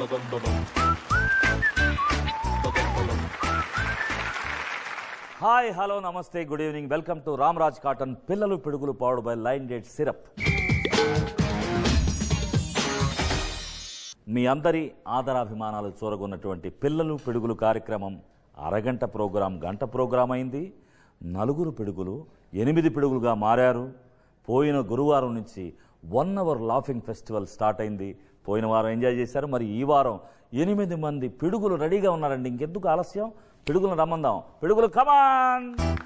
Hi hello నమస్తే good evening welcome to Ramraj cotton పిల్లలు పిడుగులు powered by Lion date syrup మీ అందరి ఆదరాభిమానాలు చూరగొన్నటువంటి పిల్లలు పిడుగులు కార్యక్రమం అరగంట ప్రోగ్రాం గంట ప్రోగ్రాం అయింది నలుగురు పిడుగులు ఎనిమిది పిడుగులుగా మారారు పోయిన గురువారం నుంచి one hour laughing festival start అయింది పోయిన వారం ఎంజాయ్ చేశారు మరి ఈ వారం ఎనిమిది మంది పిడుగులు రెడీగా ఉన్నారండి ఇంకెందుకు ఆలస్యం పిడుగులను రమ్మందాం పిడుగులు కమాన్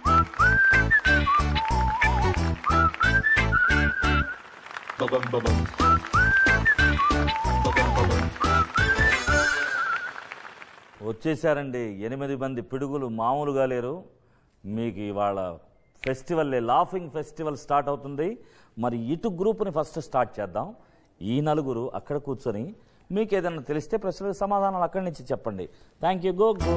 వచ్చేసారండి ఎనిమిది మంది పిడుగులు మామూలుగా లేరు మీకు ఇవాళ ఫెస్టివల్ లాఫింగ్ ఫెస్టివల్ స్టార్ట్ అవుతుంది మరి ఇటు గ్రూప్ని ఫస్ట్ స్టార్ట్ చేద్దాం ఈ నలుగురు అక్కడ కూర్చొని మీకు ఏదైనా తెలిస్తే ప్రశ్నలకు సమాధానాలు అక్కడి నుంచి చెప్పండి thank you go go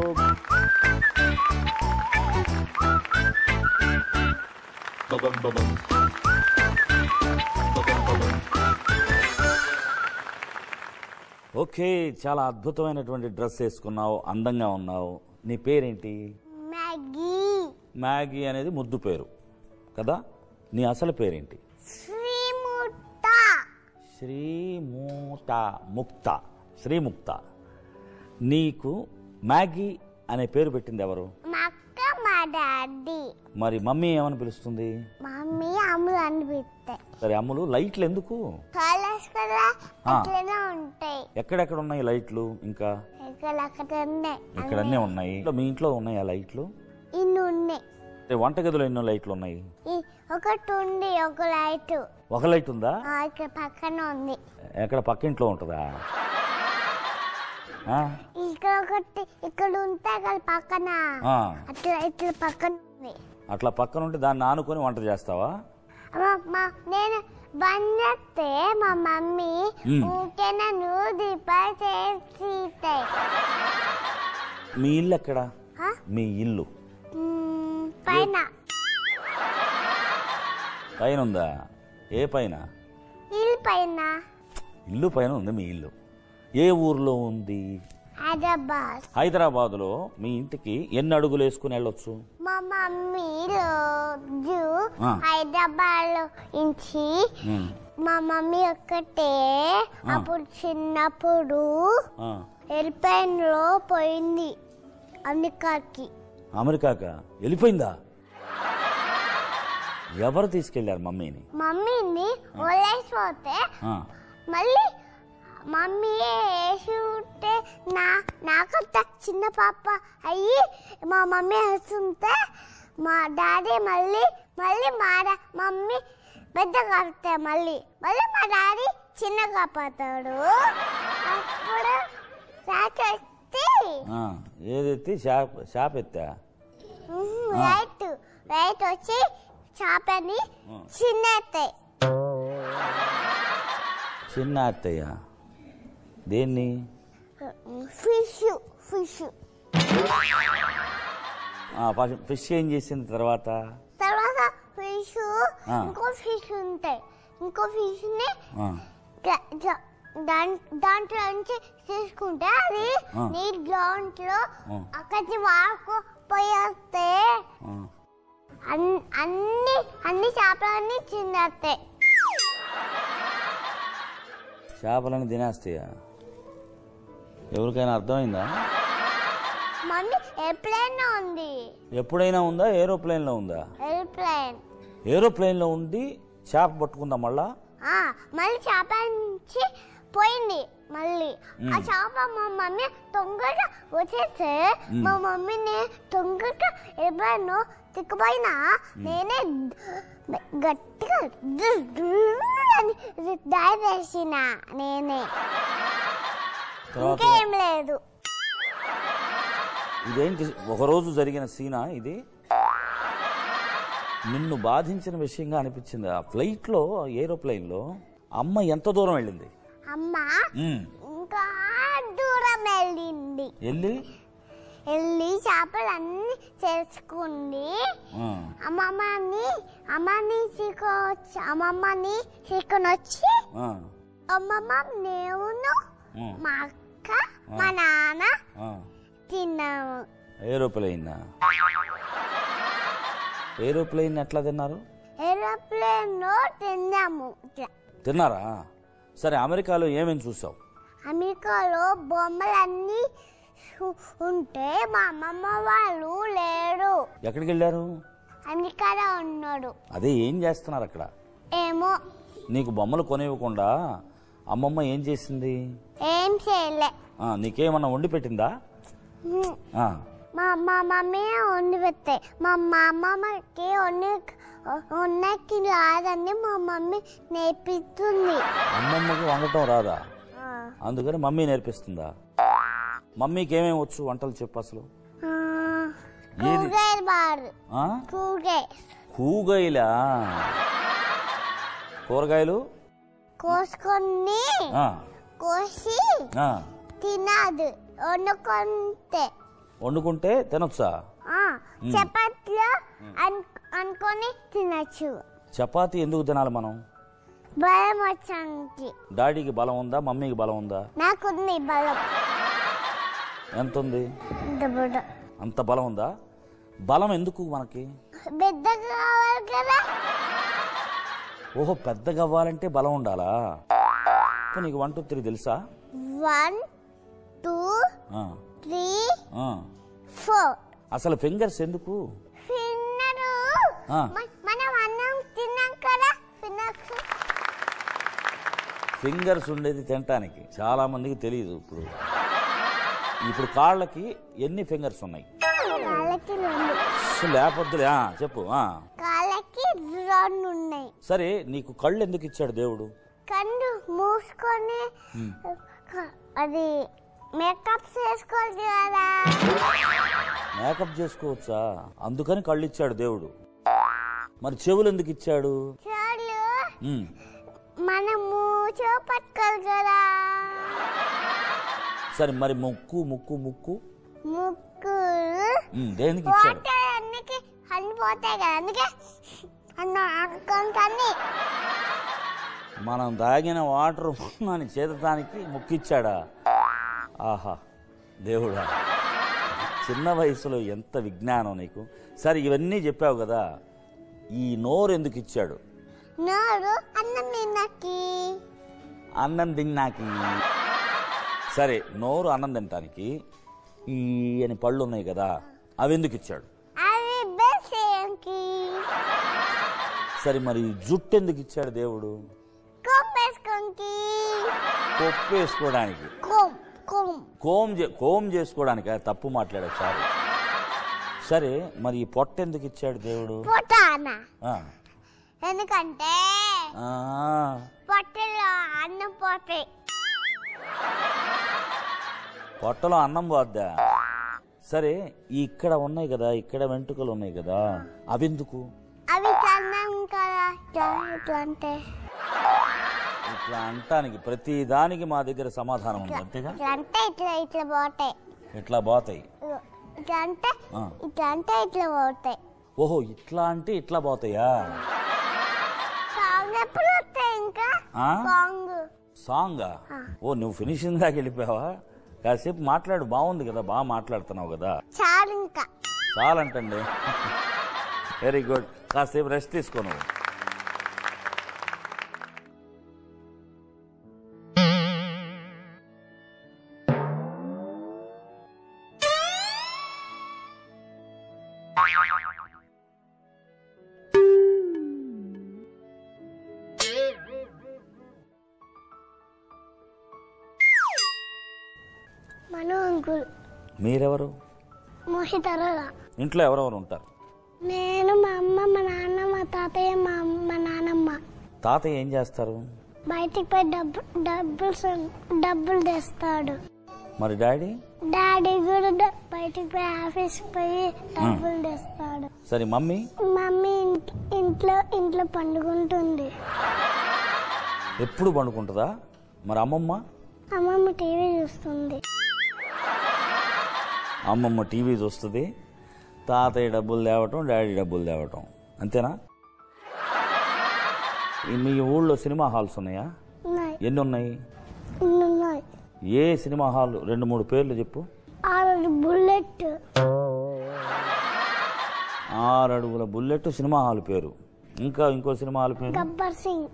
okay చాలా అద్భుతమైనటువంటి డ్రెస్ వేసుకున్నావు అందంగా ఉన్నావు నీ పేరేంటి మ్యాగీ మ్యాగీ అనేది ముద్దు పేరు కదా నీ అసలు పేరేంటి శ్రీముట్ట శ్రీమూత ముక్త శ్రీముక్త నీకు మ్యాగీ అనే పేరు పెట్టింది ఎవరు మా అక్క మా డాడీ మరి మమ్మీ ఏమని పిలుస్తుంది మమ్మీ అమ్ములు అనిపిస్తాయి సరే అమ్ములు లైట్లు ఎందుకు కలర్స్ కదా ఆ. అట్లనే ఉంటాయి ఎక్కడెక్కడ ఉన్నాయి లైట్లు ఇంకా ఇక్కడ అక్కడ ఉన్నాయి ఇక్కడ అన్నీ ఉన్నాయి మీ ఇంట్లో ఉన్నాయా లైట్లు ఇన్ని ఉన్నాయి అంటే వంటగదిలో ఎన్నో లైట్లు ఉన్నాయి ఈ ఒకటి ఉంది ఒక లైట్ ఒక లైట్ ఉందా ఇక్కడ పక్కన ఉంది ఎక్కడ పక్కింట్లో ఉంటుందా ఆ? ఇక్కడ ఒకటి ఇక్కడ ఉంటే అక్కడ పక్కన ఆ. అట్లా ఇట్లా పక్కన ఉంది అట్లా పక్కన ఉంటే దాన్ని ఆనుకొని వంట చేస్తావా మా- మా నేను బంద్ చేస్తే మా మమ్మీ మ్మ్. ఊకే నన్ను దీపాలు చేసి మీ ఇల్లు ఎక్కడ ఆ? మీ ఇల్లు మ్మ్, పైన పైన ఉందా ఏ పైన ఇల్లు పైన ఇల్లు పైన ఉంది మీ ఇల్లు ఏ ఊర్లో ఉంది హైదరాబాద్ హైదరాబాదులో మీ ఇంటికి ఎన్ని అడుగులు వేసుకుని వెళ్ళొచ్చు మా మమ్మీ రోజు ఆ. హైదరాబాద్ లో నుంచి ఉమ్. మా మమ్మీ ఒక్కటే అప్పుడు చిన్నప్పుడు ఆ. ఎయిర్ప్లేన్ లో పోయింది అమెరికాకి అమెరికాకా వెళ్ళిపోయిందా ఎవరు తీసుకెళ్లారు మమ్మీని మమ్మీని వదిలేసిపోతే ఆ. మళ్ళీ మమ్మీ వేసి ఉంటే నా నాకంత చిన్న పాప అయ్యి మా మమ్మీ వేస్తుంటే మా డాడీ మళ్ళీ మళ్ళీ మా డా- మమ్మీ పెద్ద కాపుతా మళ్ళీ మళ్ళీ మా డాడీ చిన్న కాపాతాడు అప్పుడు చాచ వచ్చి ఆ. ఏదెత్తి షాప్ షాప్ ఎత్తా రైట్ రైట్ వచ్చి చేపని చిన్న చిన్న అత్తయ్య దేన్ని ఫిష్ ఫిష్ ఆ, ఫస్ట్ ఫిష్ ఏం చేసిన తర్వాత తర్వాత ఫిష్ ఆ. ఇంకో ఫిష్ ఉంటాయి ఇంకో ఫిష్ ని ఆ. ఇట్లా- ఇట్లా దాన్- దాంట్లో నుంచి తీసుకుంటే అది ఆ. నీటి దాంట్లో ఆ. అక్కడికి వాడుకో పోయేస్తే ఆ. అన్- అన్ని అన్ని చేపలన్నీ చిన్నస్తాయి చేపలని తినేస్తాయా ఎవరికైనా అర్థమైందా మమ్మీ ఎయిర్ప్లేన్ ఉంది ఎప్పుడైనా ఉందా ఏరోప్లేన్లో ఉందా ఎయిర్ప్లేన్ ఏరోప్లేన్లో ఉండి చేప పట్టుకుందా మళ్ళా ఆ, మళ్ళీ చేప నుంచి పోయింది మళ్ళీ ఆ చేప మా మమ్మీ తొంగగా వచ్చేస్తే మా మమ్మీని తొంగగా ఎప్పుడైనా తిక్కుపోయినా నేనే గట్టిగా దారి వేసిన నేనే తర్వాత ఇంకేం లేదు ఇదేంటి ఒకరోజు జరిగిన సీనా ఇది నిన్ను బాధించిన విషయంగా అనిపించింది ఆ ఫ్లైట్లో ఏరోప్లేన్లో అమ్మ ఎంత దూరం వెళ్ళింది అమ్మ ఉమ్. ఇంకా దూరం వెళ్ళింది వెళ్ళి వెళ్ళి చేపలన్నీ చేసుకుంది ఆ, అమ్మమ్మని అమ్మని తీసుకొచ్చి అమ్మమ్మని తీసుకొని వచ్చి ఆ, అమ్మమ్మ నేను ఉమ్. మా అక్క తిన్నాక మా నాన్న ఆ, తిన్నాము ఏరోప్లేన్ ఏరోప్లేన్ ఎట్లా తిన్నారు ఏరోప్లేన్ లో తిన్నాము ఇట్లా తిన్నారా సరే అమెరికాలో ఏమేమి చూసావు అమెరికాలో బొమ్మలన్నీ ఉ- ఉంటే మా అమ్మమ్మ వాళ్ళు లేరు ఎక్కడికి వెళ్ళారు అమెరికాలో ఉన్నాడు అదే ఏం చేస్తున్నారు అక్కడ ఏమో నీకు బొమ్మలు కొనివ్వకుండా అమ్మమ్మ ఏం చేసింది ఏం చేయలే ఆ, నీకేమన్నా వండి పెట్టిందా హ్మ్. ఆ, మా మా మమ్మీ వండి పెట్టాయి మా మా అమ్మమ్మకి వండి ఉన్నకి రాదని మా మమ్మీ నేర్పిస్తుంది అమ్మమ్మకి వండటం రాదా ఆ. అందుకని మమ్మీ నేర్పిస్తుందా మమ్మీకి ఏమేమి వచ్చు వంటలు చెప్పు అసలు ఆ, ఏది? కూరగాయలు బారు ఆ? కూరగాయ కూగైలా కూరగాయలు కోసుకొని ఆ, కోసి ఆ. తినదు వండుకుంటే వండుకుంటే తినొచ్చా ఆ, చపాతీలో అన్ అనుకొని తినచ్చు చపాతీ ఎందుకు తినాలి మనం బలం వచ్చానికి డాడీకి బలం ఉందా మమ్మీకి బలం ఉందా నాకుంది బలం ఎంత ఉంది ఇంత బుడ్డ అంత బలం ఉందా బలం ఎందుకు మనకి పెద్ద కావాలి కదా ఓహో పెద్దగా అవ్వాలంటే బలం ఉండాలా ఇప్పుడు నీకు వన్ టూ త్రీ తెలుసా వన్ టూ ఆ, త్రీ ఆ. ఫోర్ అసలు ఫింగర్స్ ఎందుకు ఫిన్నరు ఆ. మ- మనం అన్నం తిన్నాం కదా ఫిన్నర్స్ ఫింగర్స్ ఉండేది తినటానికి చాలా మందికి తెలియదు ఇప్పుడు ఇప్పుడు కాళ్ళకి ఎన్ని ఫింగర్స్ ఉన్నాయి కాళ్ళకి రెండు సో లేకపోద్దులే ఆ, చెప్పు ఆ. కాళ్ళకి రెండు ఉన్నాయి సరే నీకు కళ్ళు ఎందుకు ఇచ్చాడు దేవుడు కళ్ళు మూసుకొని క- అది మేకప్ చేసుకోవాలి కదా మేకప్ చేసుకోవచ్చా అందుకని కళ్ళు ఇచ్చాడు దేవుడు మరి చెవులు ఎందుకు ఇచ్చాడు చాలు ఉమ్. మనము చూపట్టుకోవాలి కదా సరే మరి ముక్కు ముక్కు ముక్కు ముక్కు ఉమ్, దేనికి ఇచ్చాడు వాటర్ అన్నికి అన్ని పోతాయి కదా అందుకే అన్న అనుకుంటాన్ని మనం తాగిన వాటర్ అని చేతటానికి ముక్కిచ్చాడా ఆహా దేవుడా చిన్న వయసులో ఎంత విజ్ఞానం నీకు సరే ఇవన్నీ చెప్పావు కదా ఈ నోరు ఎందుకు ఇచ్చాడు నోరు అన్నం తిన్నకి అన్నం తిన్నాకి సరే నోరు అన్నం తినటానికి ఈ అని పళ్ళు ఉన్నాయి కదా అవి ఎందుకు ఇచ్చాడు అవి బెసేయంకి సరే మరి జుట్టు ఎందుకు ఇచ్చాడు దేవుడు కొప్పేసుకోంకి కొప్పు వేసుకోవడానికి కొం కొం కోమ్ చే కోమ్ చేసుకోవడానికి తప్పు మాట్లాడాడు సార్ సరే మరి ఈ పొట్ట ఎందుకు ఇచ్చాడు దేవుడు పొటాన ఆ, ఎందుకంటే ఆ, పొట్టలో అన్నం పోతాయి పొట్టలో అన్నం పోద్దా సరే ఈ ఇక్కడ ఉన్నాయి కదా ఇక్కడ వెంట్రుకలు ఉన్నాయి కదా అవెందుకు అవి తిన్నాం కదా ఇట్లా ఇట్లా అంటే ఇట్లా అంటానికి ప్రతి దానికి మా దగ్గర సమాధానం ఉంది అంతేగా ఇట్లా అంటే ఇట్లా ఇట్లా పోతాయి ఇట్లా పోతాయి ఇగో, ఇట్లా అంటే ఆ. ఇట్లా అంటే ఇట్లా పోతాయి ఓహో ఇట్లా అంటే ఇట్లా పోతాయా సాంగ్ ఎప్పుడు వస్తాయి ఇంకా ఆ? సాంగ్ సాంగా ఓ నువ్వు ఫినిషింగ్ దాకా వెళ్ళిపోయావా కాసేపు మాట్లాడు బాగుంది కదా బాగా మాట్లాడుతున్నావు కదా చాలు ఇంకా చాలంటండి వెరీ గుడ్ కాసేపు రెస్ట్ తీసుకో నువ్వు మను అంకుల్ మీరెవరు మోహితరగా ఇంట్లో ఎవరెవరు ఉంటారు నేను మా అమ్మ మా నాన్న మా తాతయ్య మా అమ్మ మా నాన్నమ్మ తాతయ్య ఏం చేస్తారు బయటికి పోయి డబ్బు డబ్బులు సం- డబ్బులు తెస్తాడు మరి డాడీ డాడీ కూడా డ- బయటికి పోయి ఆఫీస్కి పోయి డబ్బులు తెస్తాడు సరే మమ్మీ మమ్మీ ఇంట్- ఇంట్లో ఇంట్లో పండుకుంటుంది ఎప్పుడు పండుకుంటుందా మరి అమ్మమ్మ అమ్మమ్మ టీవీ చూస్తుంది అమ్మమ్మ టీవీ చూస్తుంది తాతయ్య డబ్బులు తేవటం డాడీ డబ్బులు తేవటం అంతేనా ఈ మీ ఊళ్ళో సినిమా హాల్స్ ఉన్నాయా ఉన్నాయి ఎన్ని ఉన్నాయి ఇన్ని ఉన్నాయి ఏ సినిమా హాల్ రెండు మూడు పేర్లు చెప్పు ఆరు బుల్లెట్ ఆరు అడుగుల బుల్లెట్ సినిమా హాల్ పేరు ఇంకా ఇంకో సినిమా హాల్ పేరు గబ్బర్ సింగ్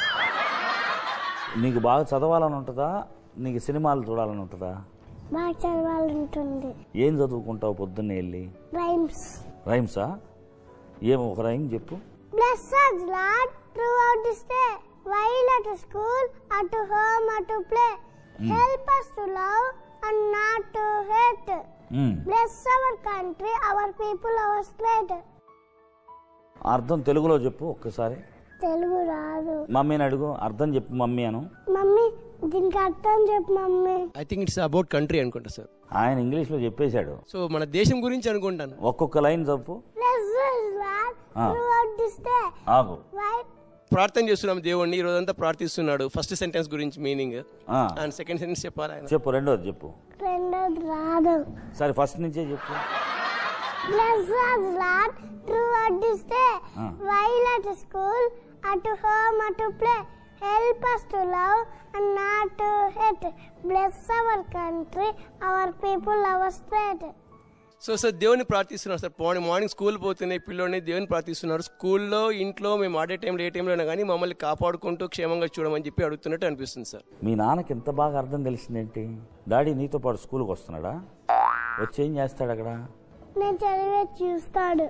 నీకు బాగా చదవాలని ఉంటుందా నీకు సినిమాలు చూడాలని ఉంటుందా బాగా చదవాలంటుంది ఏం చదువుకుంటావు పొద్దున్నే వెళ్ళి రైమ్స్ రైమ్సా ఏం ఒక రైమ్ చెప్పు Blessed Lord, throughout this day, while at school, at home, at play, help us to love and not to hate. Hmm. Bless our country, our people, our state. అర్థం తెలుగులో చెప్పు ఒక్కసారి తెలుగు రాదు మమ్మీని అడుగు అర్థం చెప్పు మమ్మీ అను మమ్మీ దీనికి అర్థం చెప్పు mummy I think it's about country అనుకుంటా సార్ ఆయన ఇంగ్లీష్లో చెప్పేశాడు సో మన దేశం గురించి అనుకుంటాను ఒక్కొక్క లైన్ చెప్పు Blessed Lord, Ah. throughout this day, ఆగు while ప్రార్థన చేస్తున్నాం దేవుణ్ణి ఈ రోజంతా ప్రార్థిస్తున్నాడు ఫస్ట్ సెంటెన్స్ గురించి మీనింగ్ ఆ, అండ్ సెకండ్ సెంటెన్స్ చెప్పాలి ఆయన చెప్పు రెండోది చెప్పు రెండోది రాదు సరే ఫస్ట్ నుంచే చెప్పు Blessed Lord, throughout this day, Ah. while at school, at home, at play, help us to love and not to hate. Bless our country, our people, our state. So sir దేవుని ప్రార్థిస్తున్నారు sir morning morning school పోతున్నాయి పిల్లోని దేవుని ప్రార్థిస్తున్నారు స్కూల్లో ఇంట్లో మేము ఆడే టైంలో ఏ టైంలో అయినా కానీ మమ్మల్ని కాపాడుకుంటూ క్షేమంగా చూడమని చెప్పి అడుగుతున్నట్టు అనిపిస్తుంది సార్ మీ నాన్నకి ఎంత బాగా అర్థం తెలిసిందేంటి డాడీ నీతో పాటు స్కూల్కి వస్తున్నాడా వచ్చి ఏం చేస్తాడు అక్కడ నేను చదివే చూస్తాడు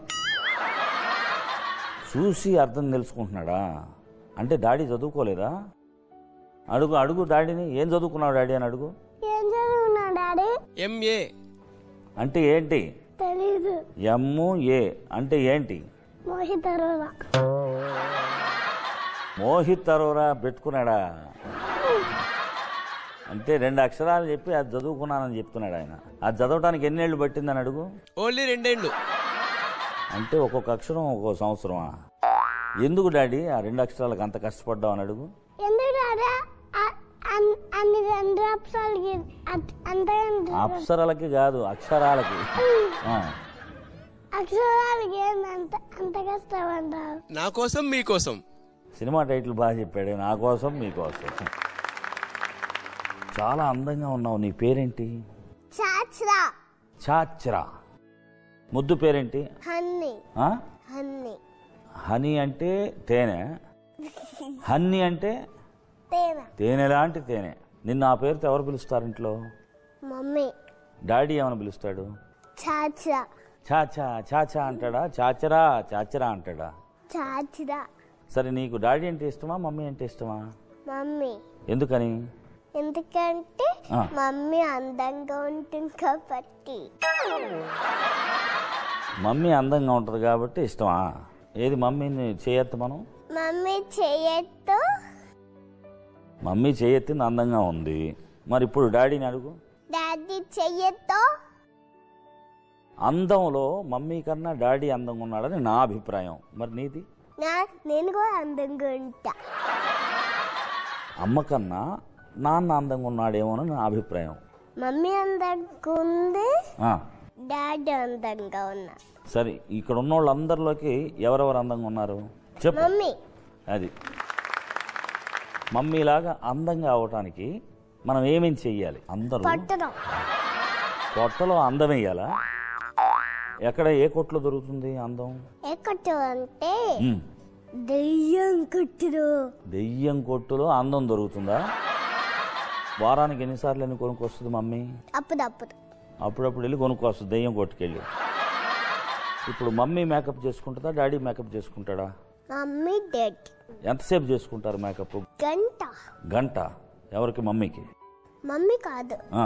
చూసి అర్థం తెలుసుకుంటున్నాడా అంటే డాడీ చదువుకోలేదా అడుగు అడుగు డాడీని ఏం చదువుకున్నావు డాడీ అని అడుగు ఏం చదువున్నా డాడీ ఎంఏ అంటే ఏంటి తెలీదు ఎమ్ము ఏ అంటే ఏంటి మోహిత్ అరోరా మోహిత్ అరోరా పెట్టుకున్నాడా అంటే రెండు అక్షరాలు చెప్పి అది చదువుకున్నానని చెప్తున్నాడు ఆయన అది చదవడానికి ఎన్నేళ్ళు పట్టిందని అడుగు ఓన్లీ రెండేళ్ళు అంటే ఒక్కొక్క అక్షరం ఒక్కొక్క సంవత్సరమా ఎందుకు డాడీ ఆ రెండు అక్షరాలకు అంత కష్టపడ్డావు అని అడుగు ఎందుకు డాడీ అ- అన్- అన్ని రెండు అప్సాలకి అంతే అక్షరాలకి కాదు అక్షరాలకి ఆ. అక్షరాలకి ఏంది అంత అంత కష్టపడ్డావు నా కోసం మీకోసం సినిమా టైటిల్ బాగా చెప్పాడు నా కోసం మీకోసం చాలా అందంగా ఉన్నావు నీ పేరేంటి చాచరా చాచ్రా ముద్దు పేరేంటి హన్నీ ఆ? హన్నీ హనీ అంటే తేనె హన్నీ అంటే తేనె తేనె లాంటి తేనె నిన్ను ఆ పేరుతో ఎవరు పిలుస్తారు ఇంట్లో మమ్మీ డాడీ ఏమని పిలుస్తాడు చాచరా చాచా చాచా అంటాడా చాచరా చాచరా అంటాడా చాచరా సరే నీకు డాడీ అంటే ఇష్టమా మమ్మీ అంటే ఇష్టమా మమ్మీ ఎందుకని ఎందుకంటే ఆ. మమ్మీ అందంగా ఉంటుంది కాబట్టి మమ్మీ అందంగా ఉంటుంది కాబట్టి ఇష్టమా ఏది మమ్మీని చేయొద్దు మనం మమ్మీ చేయొద్దు మమ్మీ చేయెత్తింది అందంగా ఉంది మరి ఇప్పుడు డాడీని అడుగు డాడీ చెయ్యొద్దు అందంలో మమ్మీ కన్నా డాడీ అందంగా ఉన్నాడని నా అభిప్రాయం మరి నీది నా నేను కూడా అందంగా ఉంటా అమ్మ కన్నా నాన్న అందంగా ఉన్నాడేమోనని నా అభిప్రాయం మమ్మీ అందంగా ఉంది ఆ, డాడీ అందంగా ఉన్నా సరే ఇక్కడ ఉన్న వాళ్ళందరిలోకి ఎవరెవరు అందంగా ఉన్నారు చెప్పు మమ్మీ అది మమ్మీలాగా అందంగా అవటానికి మనం ఏమేం చెయ్యాలి అందరూ పట్టడం పొట్టలో అందం వేయాలా ఎక్కడ ఏ కొట్లో దొరుకుతుంది అందం ఎక్కడు అంటే ఉమ్, దెయ్యం కుట్టుడు దెయ్యం కొట్టులో అందం దొరుకుతుందా వారానికి ఎన్నిసార్లు ఎన్ని కొనుక్కొస్తుంది మమ్మీ అప్పుడప్పుడు అప్పుడప్పుడు వెళ్ళి కొనుక్కొస్తుంది దెయ్యం కొట్టుకెళ్ళి ఇప్పుడు మమ్మీ మేకప్ చేసుకుంటుందా డాడీ మేకప్ చేసుకుంటాడా మమ్మీ డెడ్ ఎంతసేపు చేసుకుంటారు మేకప్ గంట గంట ఎవరికి మమ్మీకి మమ్మీ కాదు ఆ,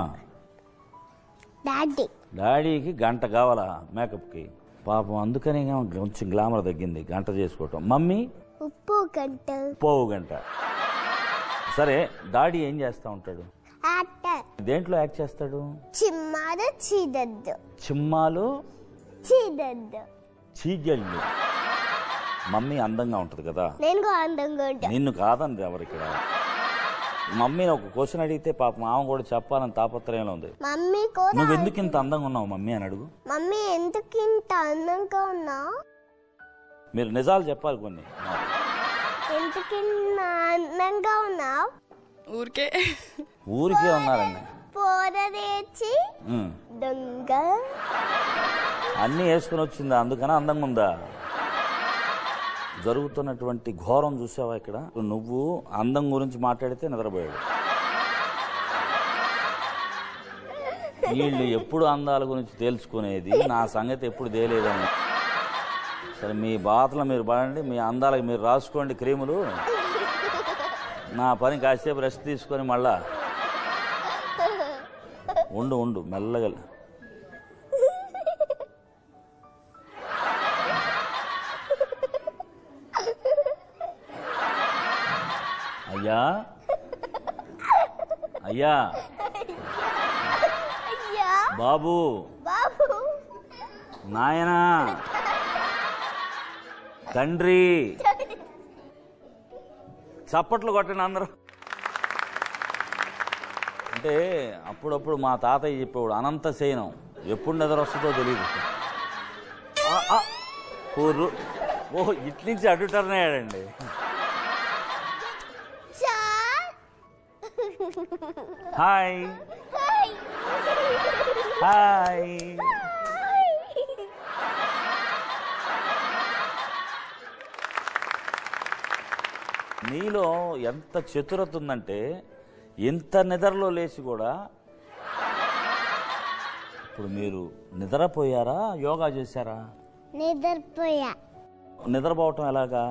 డాడీ డాడీకి గంట కావాలా మేకప్కి పాపం అందుకనే కొంచెం గ్లామర్ తగ్గింది గంట చేసుకోవటం మమ్మీ ఉప్పు గంట పోవు గంట సరే డాడీ ఏం చేస్తూ ఉంటాడు యాక్టర్ దేంట్లో యాక్ట్ చేస్తాడు చిమ్మారు చీదద్దు చిమ్మాలు చీదద్దు చీజళ్ళు మమ్మీ అందంగా ఉంటుంది కదా నేను కూడా అందంగా ఉంటా నిన్ను కాదండి ఎవరిక్కడ మమ్మీని ఒక క్వశ్చన్ అడిగితే పాపం ఆమె కూడా చెప్పాలని తాపత్రయంలో ఉంది మమ్మీ కూడా నువ్వు ఎందుకు ఇంత అందంగా ఉన్నావు మమ్మీ అని అడుగు మమ్మీ ఎందుకు ఇంత అందంగా ఉన్నా మీరు నిజాలు చెప్పాలి కొన్ని ఎందుకు ఇంత అందంగా ఉన్నావు ఊరికే ఊరికే ఉన్నారండి పోర తెచ్చి ఉమ్. దొంగ అన్నీ వేసుకుని వచ్చిందా అందుకని అందంగా ఉందా జరుగుతున్నటువంటి ఘోరం చూసావా ఇక్కడ నువ్వు అందం గురించి మాట్లాడితే నిద్రపోయాడు వీళ్ళు ఎప్పుడు అందాల గురించి తేల్చుకునేది నా సంగతి ఎప్పుడు తేలేదని సరే మీ బాతలు మీరు పడండి మీ అందాలకు మీరు రాసుకోండి క్రీములు నా పని కాసేపు రెస్ట్ తీసుకొని మళ్ళా ఉండు ఉండు మెల్లగా అయ్యా అయ్యా అయ్యా బాబు బాబు నాయనా తండ్రి చప్పట్లు కొట్టండి అందరూ అంటే అప్పుడప్పుడు మా తాతయ్య చెప్పేవాడు అనంత శయనం ఎప్పుడు నిద్ర వస్తుందో తెలియదు ఆ, ఆ, కూర్రు ఓ ఇట్నుంచి అటు టర్న్ అయ్యాడండి సార్ హాయ్ హాయ్ హాయ్ నీలో ఎంత చతురత ఉందంటే ఎంత నిద్రలో లేచి కూడా ఇప్పుడు మీరు నిద్రపోయారా యోగా చేశారా నిద్రపోయా నిద్రపోవటం ఎలాగా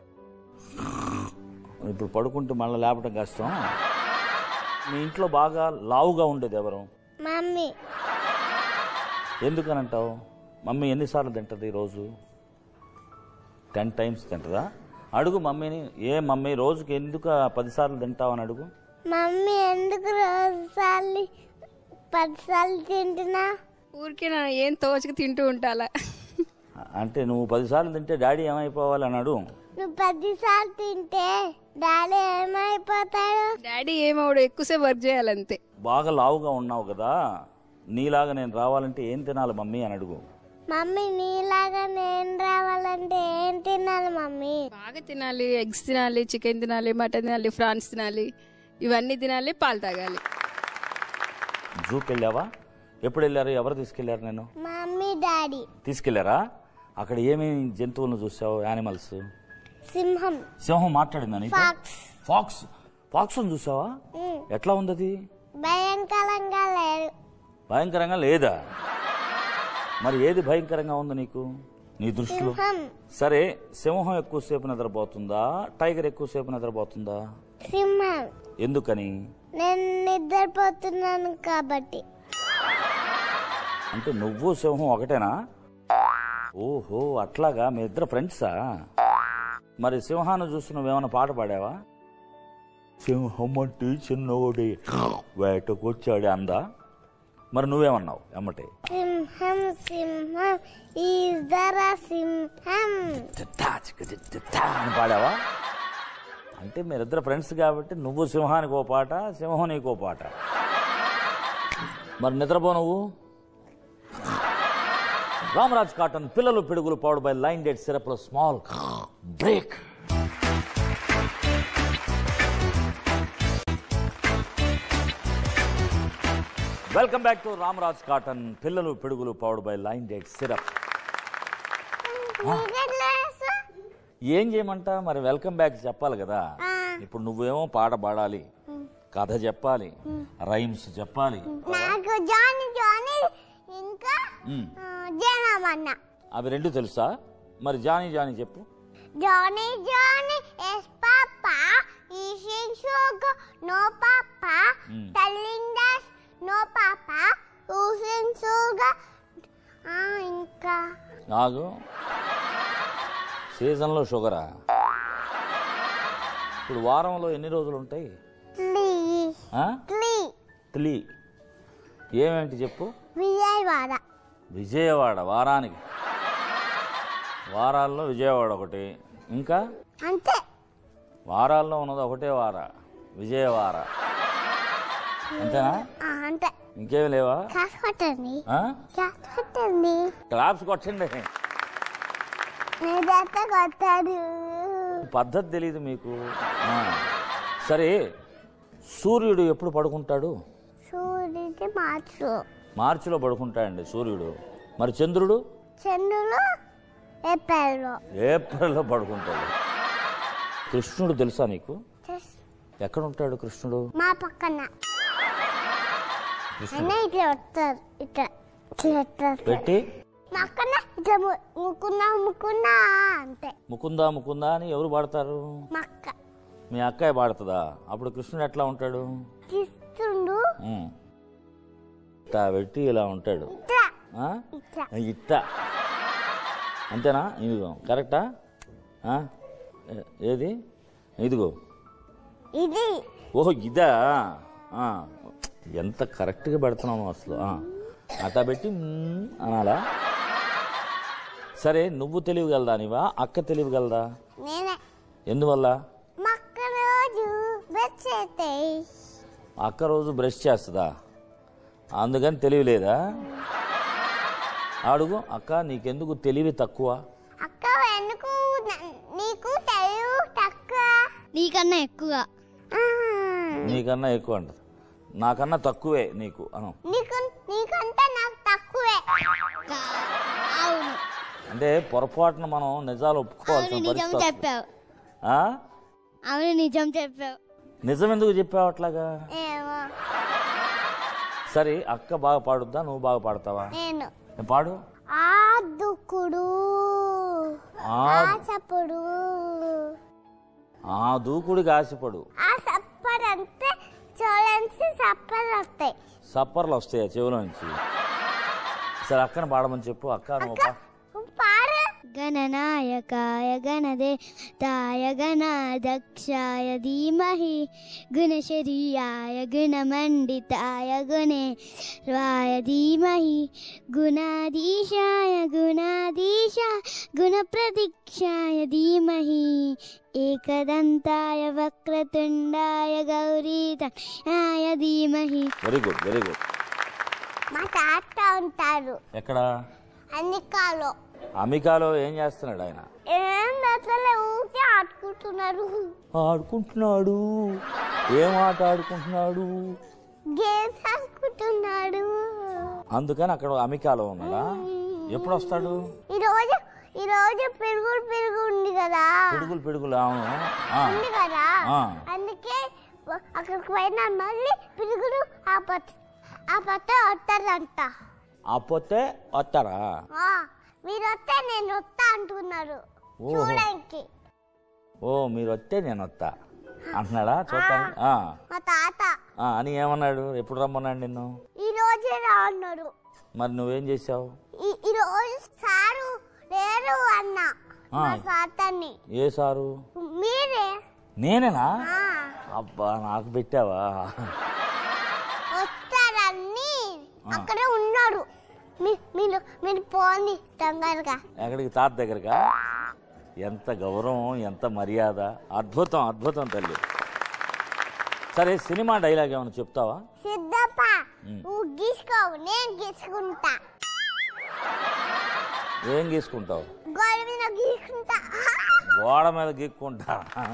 ఇప్పుడు పడుకుంటే మళ్ళీ లేపటం కష్టం మీ ఇంట్లో బాగా లావుగా ఉండేది ఎవరు మమ్మీ ఎందుకనంటావు మమ్మీ ఎన్నిసార్లు తింటుంది రోజు టెన్ టైమ్స్ తింటుందా అడుగు మమ్మీని ఏ మమ్మీ రోజుకి ఎందుకు ఆ పదిసార్లు తింటావు అని అడుగు మమ్మీ ఎందుకు రోజు సార్లు పదిసార్లు తింటున్నా ఊరికే నా ఏం తోచక తింటూ ఉంటాలా అంటే నువ్వు పదిసార్లు తింటే డాడీ ఏమైపోవాలి అని అడుగు నువ్వు పదిసార్లు తింటే డాడీ ఏమైపోతాడు డాడీ ఏమవుడు ఎక్కువసేపు వర్క్ చేయాలంతే బాగా లావుగా ఉన్నావు కదా నీలాగా నేను రావాలంటే ఏం తినాలి మమ్మీ అని అడుగు మమ్మీ నీలాగా నేను రావాలంటే ఏం తినాలి మమ్మీ బాగా తినాలి ఎగ్స్ తినాలి చికెన్ తినాలి మటన్ తినాలి ఫ్రాన్స్ తినాలి ఇవన్నీ తినాలి పాలు తాగాలి జూకి వెళ్ళావా ఎప్పుడు వెళ్ళారు ఎవరు తీసుకెళ్లారు నేను మమ్మీ డాడీ తీసుకెళ్లారా అక్కడ ఏమేమి జంతువులను చూసావు యానిమల్స్ సింహం సింహం మాట్లాడిందా నీతో ఫాక్స్ ఫాక్స్ ఫాక్స్ చూసావా ఉమ్, ఎట్లా ఉంది అది భయంకరంగా లేదు భయంకరంగా లేదా మరి ఏది భయంకరంగా ఉంది నీకు నీ దృష్టిలో సింహం సరే సింహం ఎక్కువసేపు నిద్రపోతుందా టైగర్ ఎక్కువసేపు నిద్రపోతుందా సింహం ఎందుకని నేను నిద్రపోతున్నాను కాబట్టి అంటే నువ్వు సింహం ఒకటేనా ఓహో అట్లాగా మీ ఇద్దరు ఫ్రెండ్సా మరి సింహాన్ని చూసి నువ్వేమైనా పాట పాడావా సింహం అంటే చిన్నోడే వేటకొచ్చాడే అందా మరి నువ్వేమన్నావు ఎమ్మటే సింహం సింహం ఈజర సింహం చిట్టా చిక్క చిక్క చిట్టా అని పాడావా అంటే మీరిద్దరు ఫ్రెండ్స్ కాబట్టి నువ్వు సింహానికి ఓ పాట సింహం నీకు ఓ పాట మరి నిద్రపో నువ్వు రామరాజ్ కాటన్ పిల్లలు పిడుగులు powered by Lion date syrup లో small break welcome back to Ramaraj cotton పిల్లలు పిడుగులు powered by Lion date syrup నీకెట్లా తెలుసు? ఏం చేయమంటా మరి వెల్కమ్ బ్యాక్ చెప్పాలి కదా ఆ. ఇప్పుడు నువ్వేమో పాట పాడాలి కథ చెప్పాలి రైమ్స్ చెప్పాలి నాకు జానీ జానీ ఇంకా మ్. ఆ, జనమన్న అవి రెండు తెలుసా మరి జానీ జానీ చెప్పు Johnny Johnny yes papa eating షోగో no పాప మ్. టెల్లింగ్ దస్ నో పాప ఊసింగ్ షోగో ఇంకా నాగు సీజన్లో షుగరా ఇప్పుడు వారంలో ఎన్ని రోజులు ఉంటాయి ట్లీ ఆ? ట్లీ త్లీ ఏమేంటి చెప్పు విజయవాడ విజయవాడ వారానికి వారాల్లో విజయవాడ ఒకటి ఇంకా అంతే వారాల్లో ఉన్నది ఒకటే వార విజయవాడ అంతేనా ఆ, అంతే ఇంకేమి లేవా కాసు కొట్టండి ఆ? కాసు కొట్టండి క్లాప్స్ కొట్టండి నిజంతా కొట్టాడు పద్ధతి తెలియదు మీకు ఆ. సరే సూర్యుడు ఎప్పుడు పడుకుంటాడు సూర్యుడి మార్చు మార్చిలో పడుకుంటాడండి సూర్యుడు మరి చంద్రుడు చంద్రులు ఏప్రిల్లో ఏప్రిల్లో పడుకుంటాడు కృష్ణుడు తెలుసా నీకు చెస్ ఎక్కడ ఉంటాడు కృష్ణుడు మా పక్కన అన్న ఇట్లా వస్తారు ఇట్లా ఇట్లా వస్తారు పెట్టి మా అక్కన ఇట్లా ము- ముక్కున్నా ముక్కున్నా అంతే ముకుందా ముకుందా అని ఎవరు పాడతారు మా అక్క మీ అక్కయ్య పాడుతుందా అప్పుడు కృష్ణుడు ఎట్లా ఉంటాడు తీస్తుండు ఉమ్. ఇట్లా పెట్టి ఇలా ఉంటాడు ఇట్లా ఆ? ఇట్లా ఇట్ట అంతేనా ఇదిగో కరెక్టా ఆ? ఏ- ఏది ఇదిగో ఇది ఓహో ఇదా ఆ. ఎంత కరెక్ట్గా పెడుతున్నావు అసలు ఆ. అట్లా పెట్టి మ్మ్ అనాలా సరే నువ్వు తెలియగలదా నీవా అక్క తెలియగలదా నేనే ఎందువల్ల మా అక్క రోజు బెస్ట్ చేస్తాయి అక్క రోజు బ్రష్ చేస్తుందా అందుకని తెలియలేదా అడుగు అక్క నీకెందుకు తెలివి తక్కువ అక్క ఎందుకు న- నీకు తెలుగు తక్కువ నీకన్నా ఎక్కువ నీకన్నా ఎక్కువ అంట నాకన్నా తక్కువే నీకు అను నీకు నీకంటే నాకు తక్కువే అవును అంటే పొరపాటున మనం నిజాలు అవును ఒప్పుకోవాల్సిన నిజం పరిస్థితి వస్తుంది. చెప్పావు ఆ? అవును నిజం చెప్పావు నిజం ఎందుకు చెప్పావు అట్లాగా ఏమో సరే అక్క బాగా పాడుద్దా నువ్వు బాగా పాడతావా నేను ఏ పాడు ఆ దుక్కుడు ఆ ఆ చప్పుడు ఆ దూకుడికి ఆశపడు ఆ సప్పర్ అంతే చూడండి సప్పర్ వస్తాయి సప్పర్లు వస్తాయా చెవిలోంచి సరే అక్కని పాడమని చెప్పు అక్క నువ్వు పా పాడు గణనాయకాయ గణదే తాయ గణాదక్షాయ ధీమహి గుణశరీరాయ గుణమండితాయ గుణేర్వాయ ధీమహి గుణాధీశాయ గుణాధీశ గుణప్రదీక్షాయ ధీమహి ఏకదంతాయ వక్రతుండాయ గౌరీతయాయ ధీమహి వెరీ గుడ్ వెరీ గుడ్ మా తాత ఉంటారు ఎక్కడ అన్నికాలో అమెరికాలో ఏం చేస్తున్నాడు ఆయన ఏం అసలు ఊరికే ఆడుకుంటున్నారు ఆడుకుంటున్నాడు ఏం ఆట ఆడుకుంటున్నాడు గేమ్స్ ఆడుకుంటున్నాడు అందుకని అక్కడ అమెరికాలో ఉన్నాడా ఎప్పుడు వస్తాడు ఈ రోజు ఈ రోజు పెరుగుడు పెరుగు ఉంది కదా పిడుగులు పిడుగులు అవును ఆ, ఉంది కదా ఆ. అందుకే వ- అక్కడికి పోయినా మళ్ళీ పిరుగుడు ఆ పచ్చ ఆ పచ్చ వస్తారంట అప్పొతే వస్తారా ఆ, మీరు వస్తే నేను వస్తా అంటున్నారు ఓహో. చూడడానికి ఓ మీరు వస్తే నేను వస్తా అంటున్నాడా చూడటానికి ఆ, మా తాత ఆ, అని ఏమన్నాడు ఎప్పుడు రమ్మన్నాడు నిన్ను ఈ రోజే రా అన్నారు మరి నువ్వేం చేసావు ఈ ఈ రోజు సారు లేరు అన్న ఆ. మా తాతని ఏ సారు మీరే నేనేనా ఆ, అబ్బా నాకు పెట్టావా వస్తారని అక్కడే ఉన్నారు మీ- మీరు మీరు పోని తొందరగా ఎక్కడికి తాత దగ్గరకా ఎంత గౌరవం ఎంత మర్యాద అద్భుతం అద్భుతం తల్లి సరే సినిమా డైలాగ్ ఏమైనా చెప్తావా సిద్ధప్ప నువ్వు గీసుకోవు నేను గీసుకుంటా ఏం గీసుకుంటావు గోడ మీద గీసుకుంటా గోడ మీద గీక్కుంటా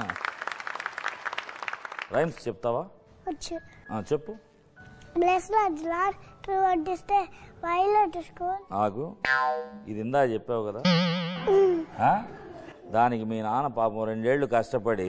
రైమ్స్ చెప్తావా వచ్చు ఆ, చెప్పు బ్లెస్ లాడ్ టు వడ్డిస్తే వైలెట్ స్కూల్ ఆగు ఇది ఇందా చెప్పావు కదా ఆ? దానికి మీ నాన్న పాపం రెండేళ్లు కష్టపడి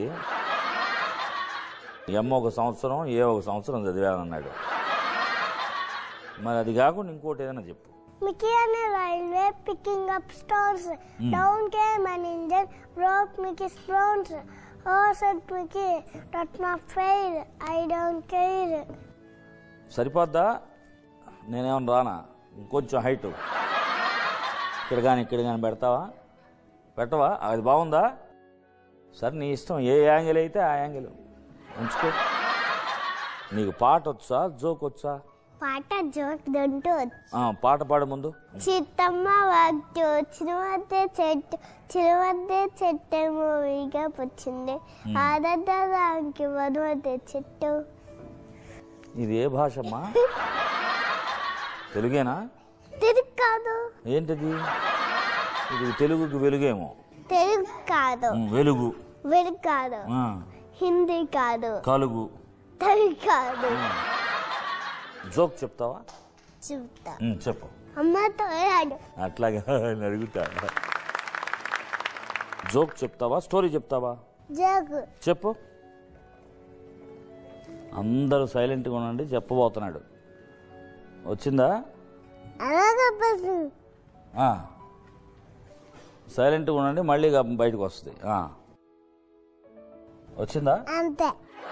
ఎమ్మ ఒక సంవత్సరం ఏ ఒక సంవత్సరం చదివానన్నాడు మరి అది కాకుండా ఇంకోటి ఏదైనా చెప్పు Mickey and a railway picking up stones. Down came an engine, broke Mickey's bones. Oh, said Mickey, that's not fair. I don't care. సరిపోద్దా నేనేమన్నా రానా ఇంకొంచెం హైట్ ఇక్కడ కానీ ఇక్కడ కానీ పెడతావా పెట్టవా అది బాగుందా సరే నీ ఇష్టం ఏ యాంగిల్ అయితే ఆ యాంగిల్ ఉంచుకో నీకు పాట వచ్చా జోక్ వచ్చా పాట జోక్ దంటూ ఆ, పాట పాడు ముందు చిత్తమ్మ వద్దు చిరువద్దే చెట్టు చిరువద్దే చెట్టు మూవీగా వచ్చింది ఆదడానికి వదవద్దే చెట్టు ఇది ఏ భాషమ్మా తెలుగేనా తెలుగు కాదు ఏంటిది ఇది తెలుగుకి వెలుగేమో తెలుగు కాదు ఉమ్, వెలుగు వెలుగు కాదు ఆ, హిందీ కాదు కలుగు అర్థం కాదు జోక్ చెప్తావా చెప్తా ఉమ్, చెప్పు అమ్మతో ఆడు అట్లాగా అని అడుగుతా జోక్ చెప్తావా స్టోరీ చెప్తావా జోగు చెప్పు అందరూ సైలెంట్గా ఉండండి చెప్పబోతున్నాడు వచ్చిందా అలాగే బస్సు ఆ. సైలెంట్గా ఉండండి మళ్ళీ ఇక బయటకు వస్తుంది ఆ. వచ్చిందా అంతే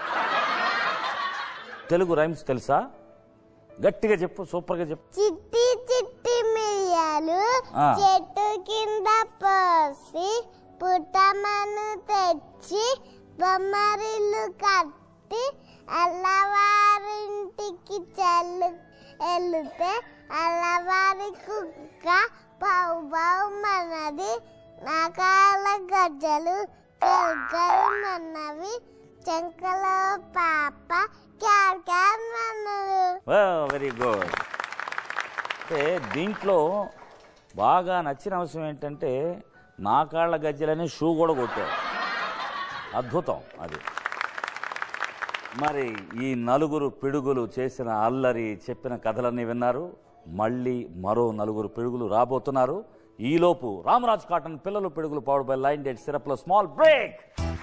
తెలుగు రైమ్స్ తెలుసా గట్టిగా చెప్పు సూపర్గా చెప్పు చిట్టి చిట్టి మిరియాలు ఆ. చెట్టు కింద పోసి పుట్టమను తెచ్చి బొమ్మరిల్లు కట్టి అల్లవారింటికి చెల్లు వెళితే అల్లవారి కుక్క బౌ బౌ మనది నాకాల గజ్జలు మన్నవి చెంకలో పాప క్యార్ క్యార్ మన్నదు వెరీ గుడ్ అంటే దీంట్లో బాగా నచ్చిన అంశం ఏంటంటే నా కాళ్ళ గజ్జలని షూ కూడా కొట్టావు అద్భుతం అది మరి ఈ నలుగురు పిడుగులు చేసిన అల్లరి చెప్పిన కథలన్నీ విన్నారు మళ్ళీ మరో నలుగురు పిడుగులు రాబోతున్నారు ఈలోపు రామరాజ్ కాటన్ పిల్లలు పిడుగులు పవర్ బై లైన్ డెడ్ సిరప్లో small break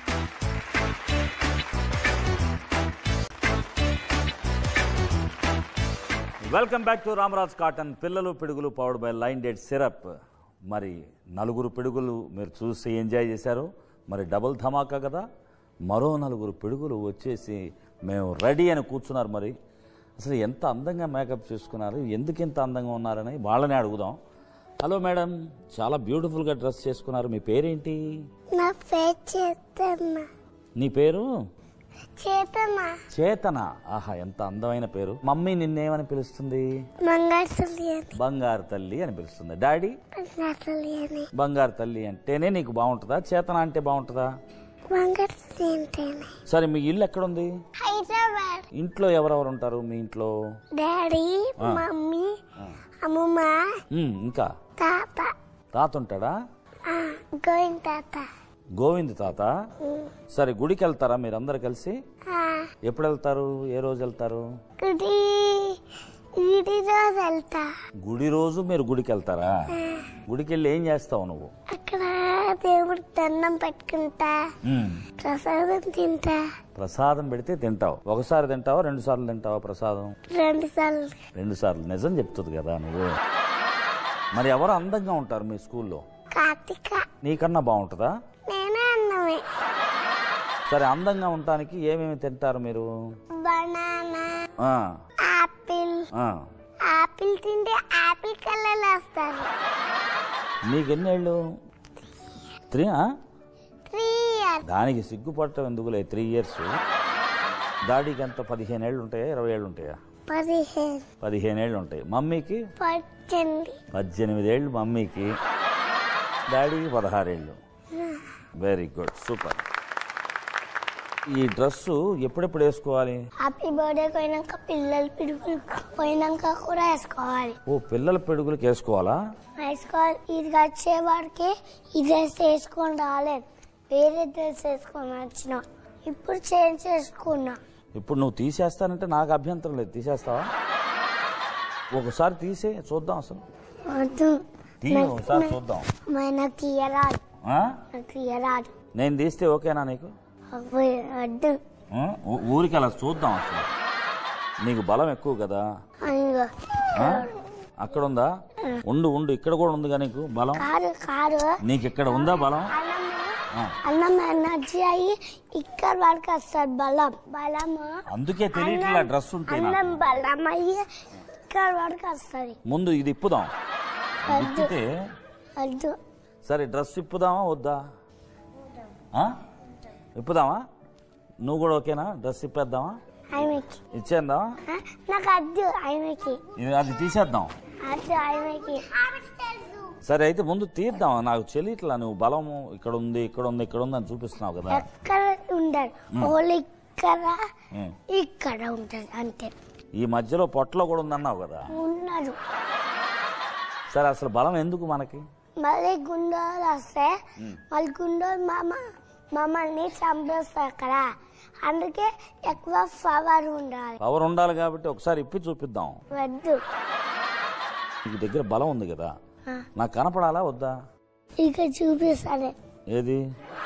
welcome back to Ramaraj cotton పిల్లలు పిడుగులు powered by Lion date syrup మరి నలుగురు పిడుగులు మీరు చూసి ఎంజాయ్ చేశారు మరి డబుల్ ధమాకా కదా మరో నలుగురు పిడుగులు వచ్చేసి మేము రెడీ అని కూర్చున్నారు మరి అసలు ఎంత అందంగా మేకప్ చేసుకున్నారు ఎందుకు ఇంత అందంగా ఉన్నారని వాళ్ళని అడుగుదాం హలో మేడం చాలా బ్యూటిఫుల్గా డ్రెస్ చేసుకున్నారు మీ పేరేంటి నా పేరు చేతన్న నీ పేరు చేతన్న చేతన ఆహా ఎంత అందమైన పేరు మమ్మీ నిన్నేమని పిలుస్తుంది మంగళసలి అని బంగారు తల్లి అని పిలుస్తుంది డాడీ మంగళసలి అని బంగారు తల్లి అంటేనే నీకు బాగుంటుందా చేతన అంటే బాగుంటుందా మంగళసలి అంటేనే సరే మీ ఇల్లు ఎక్కడుంది హైదరాబాద్ ఇంట్లో ఎవరెవరు ఉంటారు మీ ఇంట్లో డాడీ మమ్మీ అమ్మమ్మ ఉమ్, ఇంకా తాత తాత ఉంటాడా ఆ, గోవింద తాత గోవింద్ తాత సరే గుడికి వెళ్తారా మీరందరు కలిసి ఆ, ఎప్పుడు వెళ్తారు ఏ రోజు వెళ్తారు గుడి గుడి రోజు వెళ్తా గుడి రోజు మీరు గుడికి వెళ్తారా గుడికి వెళ్ళి ఏం చేస్తావు నువ్వు అక్కడ దేవుడికి దండం పెట్టుకుంటా ఉమ్, ప్రసాదం తింటా ప్రసాదం పెడితే తింటావు ఒకసారి తింటావా రెండు సార్లు తింటావా ప్రసాదం రెండు సార్లు రెండు సార్లు నిజం చెప్తుంది కదా నువ్వు మరి ఎవరు అందంగా ఉంటారు మీ స్కూల్లో కార్తీక నీకన్నా బాగుంటుందా నేనే అన్నమే సరే అందంగా ఉండటానికి ఏమేమి తింటారు మీరు బనానా ఆ, ఆపిల్ ఆ. ఆపిల్ తింటే ఆపిల్ కలర్ వేస్తారు నీకు ఎన్నేళ్ళు త్రీ ఆ? త్రీ ఇయర్స్ దానికి సిగ్గుపడటం ఎందుకులే త్రీ ఇయర్స్ డాడీకి ఎంత పదిహేను ఏళ్ళు ఉంటాయా ఇరవై ఏళ్ళు ఉంటాయా పదిహేను పదిహేను ఏళ్ళు ఉంటాయి మమ్మీకి పద్దెనిమిది పద్దెనిమిది ఏళ్ళు మమ్మీకి డాడీకి పదహారేళ్ళు వెరీ గుడ్ సూపర్ ఈ డ్రెస్సు ఎప్పుడెప్పుడు వేసుకోవాలి హ్యాపీ బర్త్డే పోయినాక పిల్లలు పిడుగులు పోయినాక కూడా వేసుకోవాలి ఓ పిల్లల పిడుగులకి వేసుకోవాలా వేసుకోవాలి ఇది వచ్చే వాడికి ఈ డ్రెస్ వేసుకొని రాలేదు వేరే డ్రెస్ వేసుకొని వచ్చిన ఇప్పుడు చేంజ్ చేసుకున్నా ఇప్పుడు నువ్వు తీసేస్తానంటే నాకు అభ్యంతరం లేదు తీసేస్తావా ఒకసారి తీసే చూద్దాం అసలు వద్దు తీ ఒకసారి చూద్దాం మరి నాకు తీయరాదు ఆ? నాకు తీయరాదు నేను తీస్తే ఓకేనా నీకు అవ్వ- వద్దు ఆ? ఊ- ఊరికి అలా చూద్దాం అసలు నీకు బలం ఎక్కువ కదా అయ్యో ఆ? అక్కడ ఉందా ఉండు ఉండు ఇక్కడ కూడా ఉందిగా నీకు బలం కాదు కాదు నీకు ఇక్కడ ఉందా బలం అన్నము ఆ. అన్నం ఎనర్జీ అయ్యి ఇక్కడ వరకు వస్తుంది బలం బలము అందుకే తెలియట్లా డ్రెస్ ఉంటే నాకు. అన్నం బలం అయ్యి ఇక్కడ వరకు వస్తుంది ముందు ఇది ఇప్పుదాం వద్దు ఇప్పితే వద్దు సరే డ్రెస్ ఇప్పుదామా వద్దా ఆ? ఇప్పుదామా నువ్వు కూడా ఓకేనా డ్రెస్ ఇప్పేద్దామా ఆమెకి ఇచ్చేద్దామా ఆ, నాకు వద్దు ఆమెకి ఇది అది తీసేద్దాం వద్దు ఆమెకి సరే అయితే ముందు తీద్దాం నాకు తెలియట్లా నువ్వు బలము ఇక్కడ ఉంది ఇక్కడ ఉంది ఇక్కడ ఉంది అని చూపిస్తున్నావు కదా ఎక్కడ ఉండదు ఓన్లీ ఇక్కడ ఉం. ఇక్కడ ఉంటది అంతే ఈ మధ్యలో పొట్టలో కూడా ఉందన్నావు కదా ఉండదు సరే అసలు బలం ఎందుకు మనకి మళ్ళీ గుండోలు వస్తే మళ్ళీ గుండోలు మామ మమ్మల్ని చంపేస్తారు కదా అందుకే ఎక్కువ పవర్ ఉండాలి పవర్ ఉండాలి కాబట్టి ఒకసారి ఇప్పి చూపిద్దాం వద్దు నీకు దగ్గర బలం ఉంది కదా నాకు కనపడాలా వద్దా ఇక చూపిస్తాను ఏది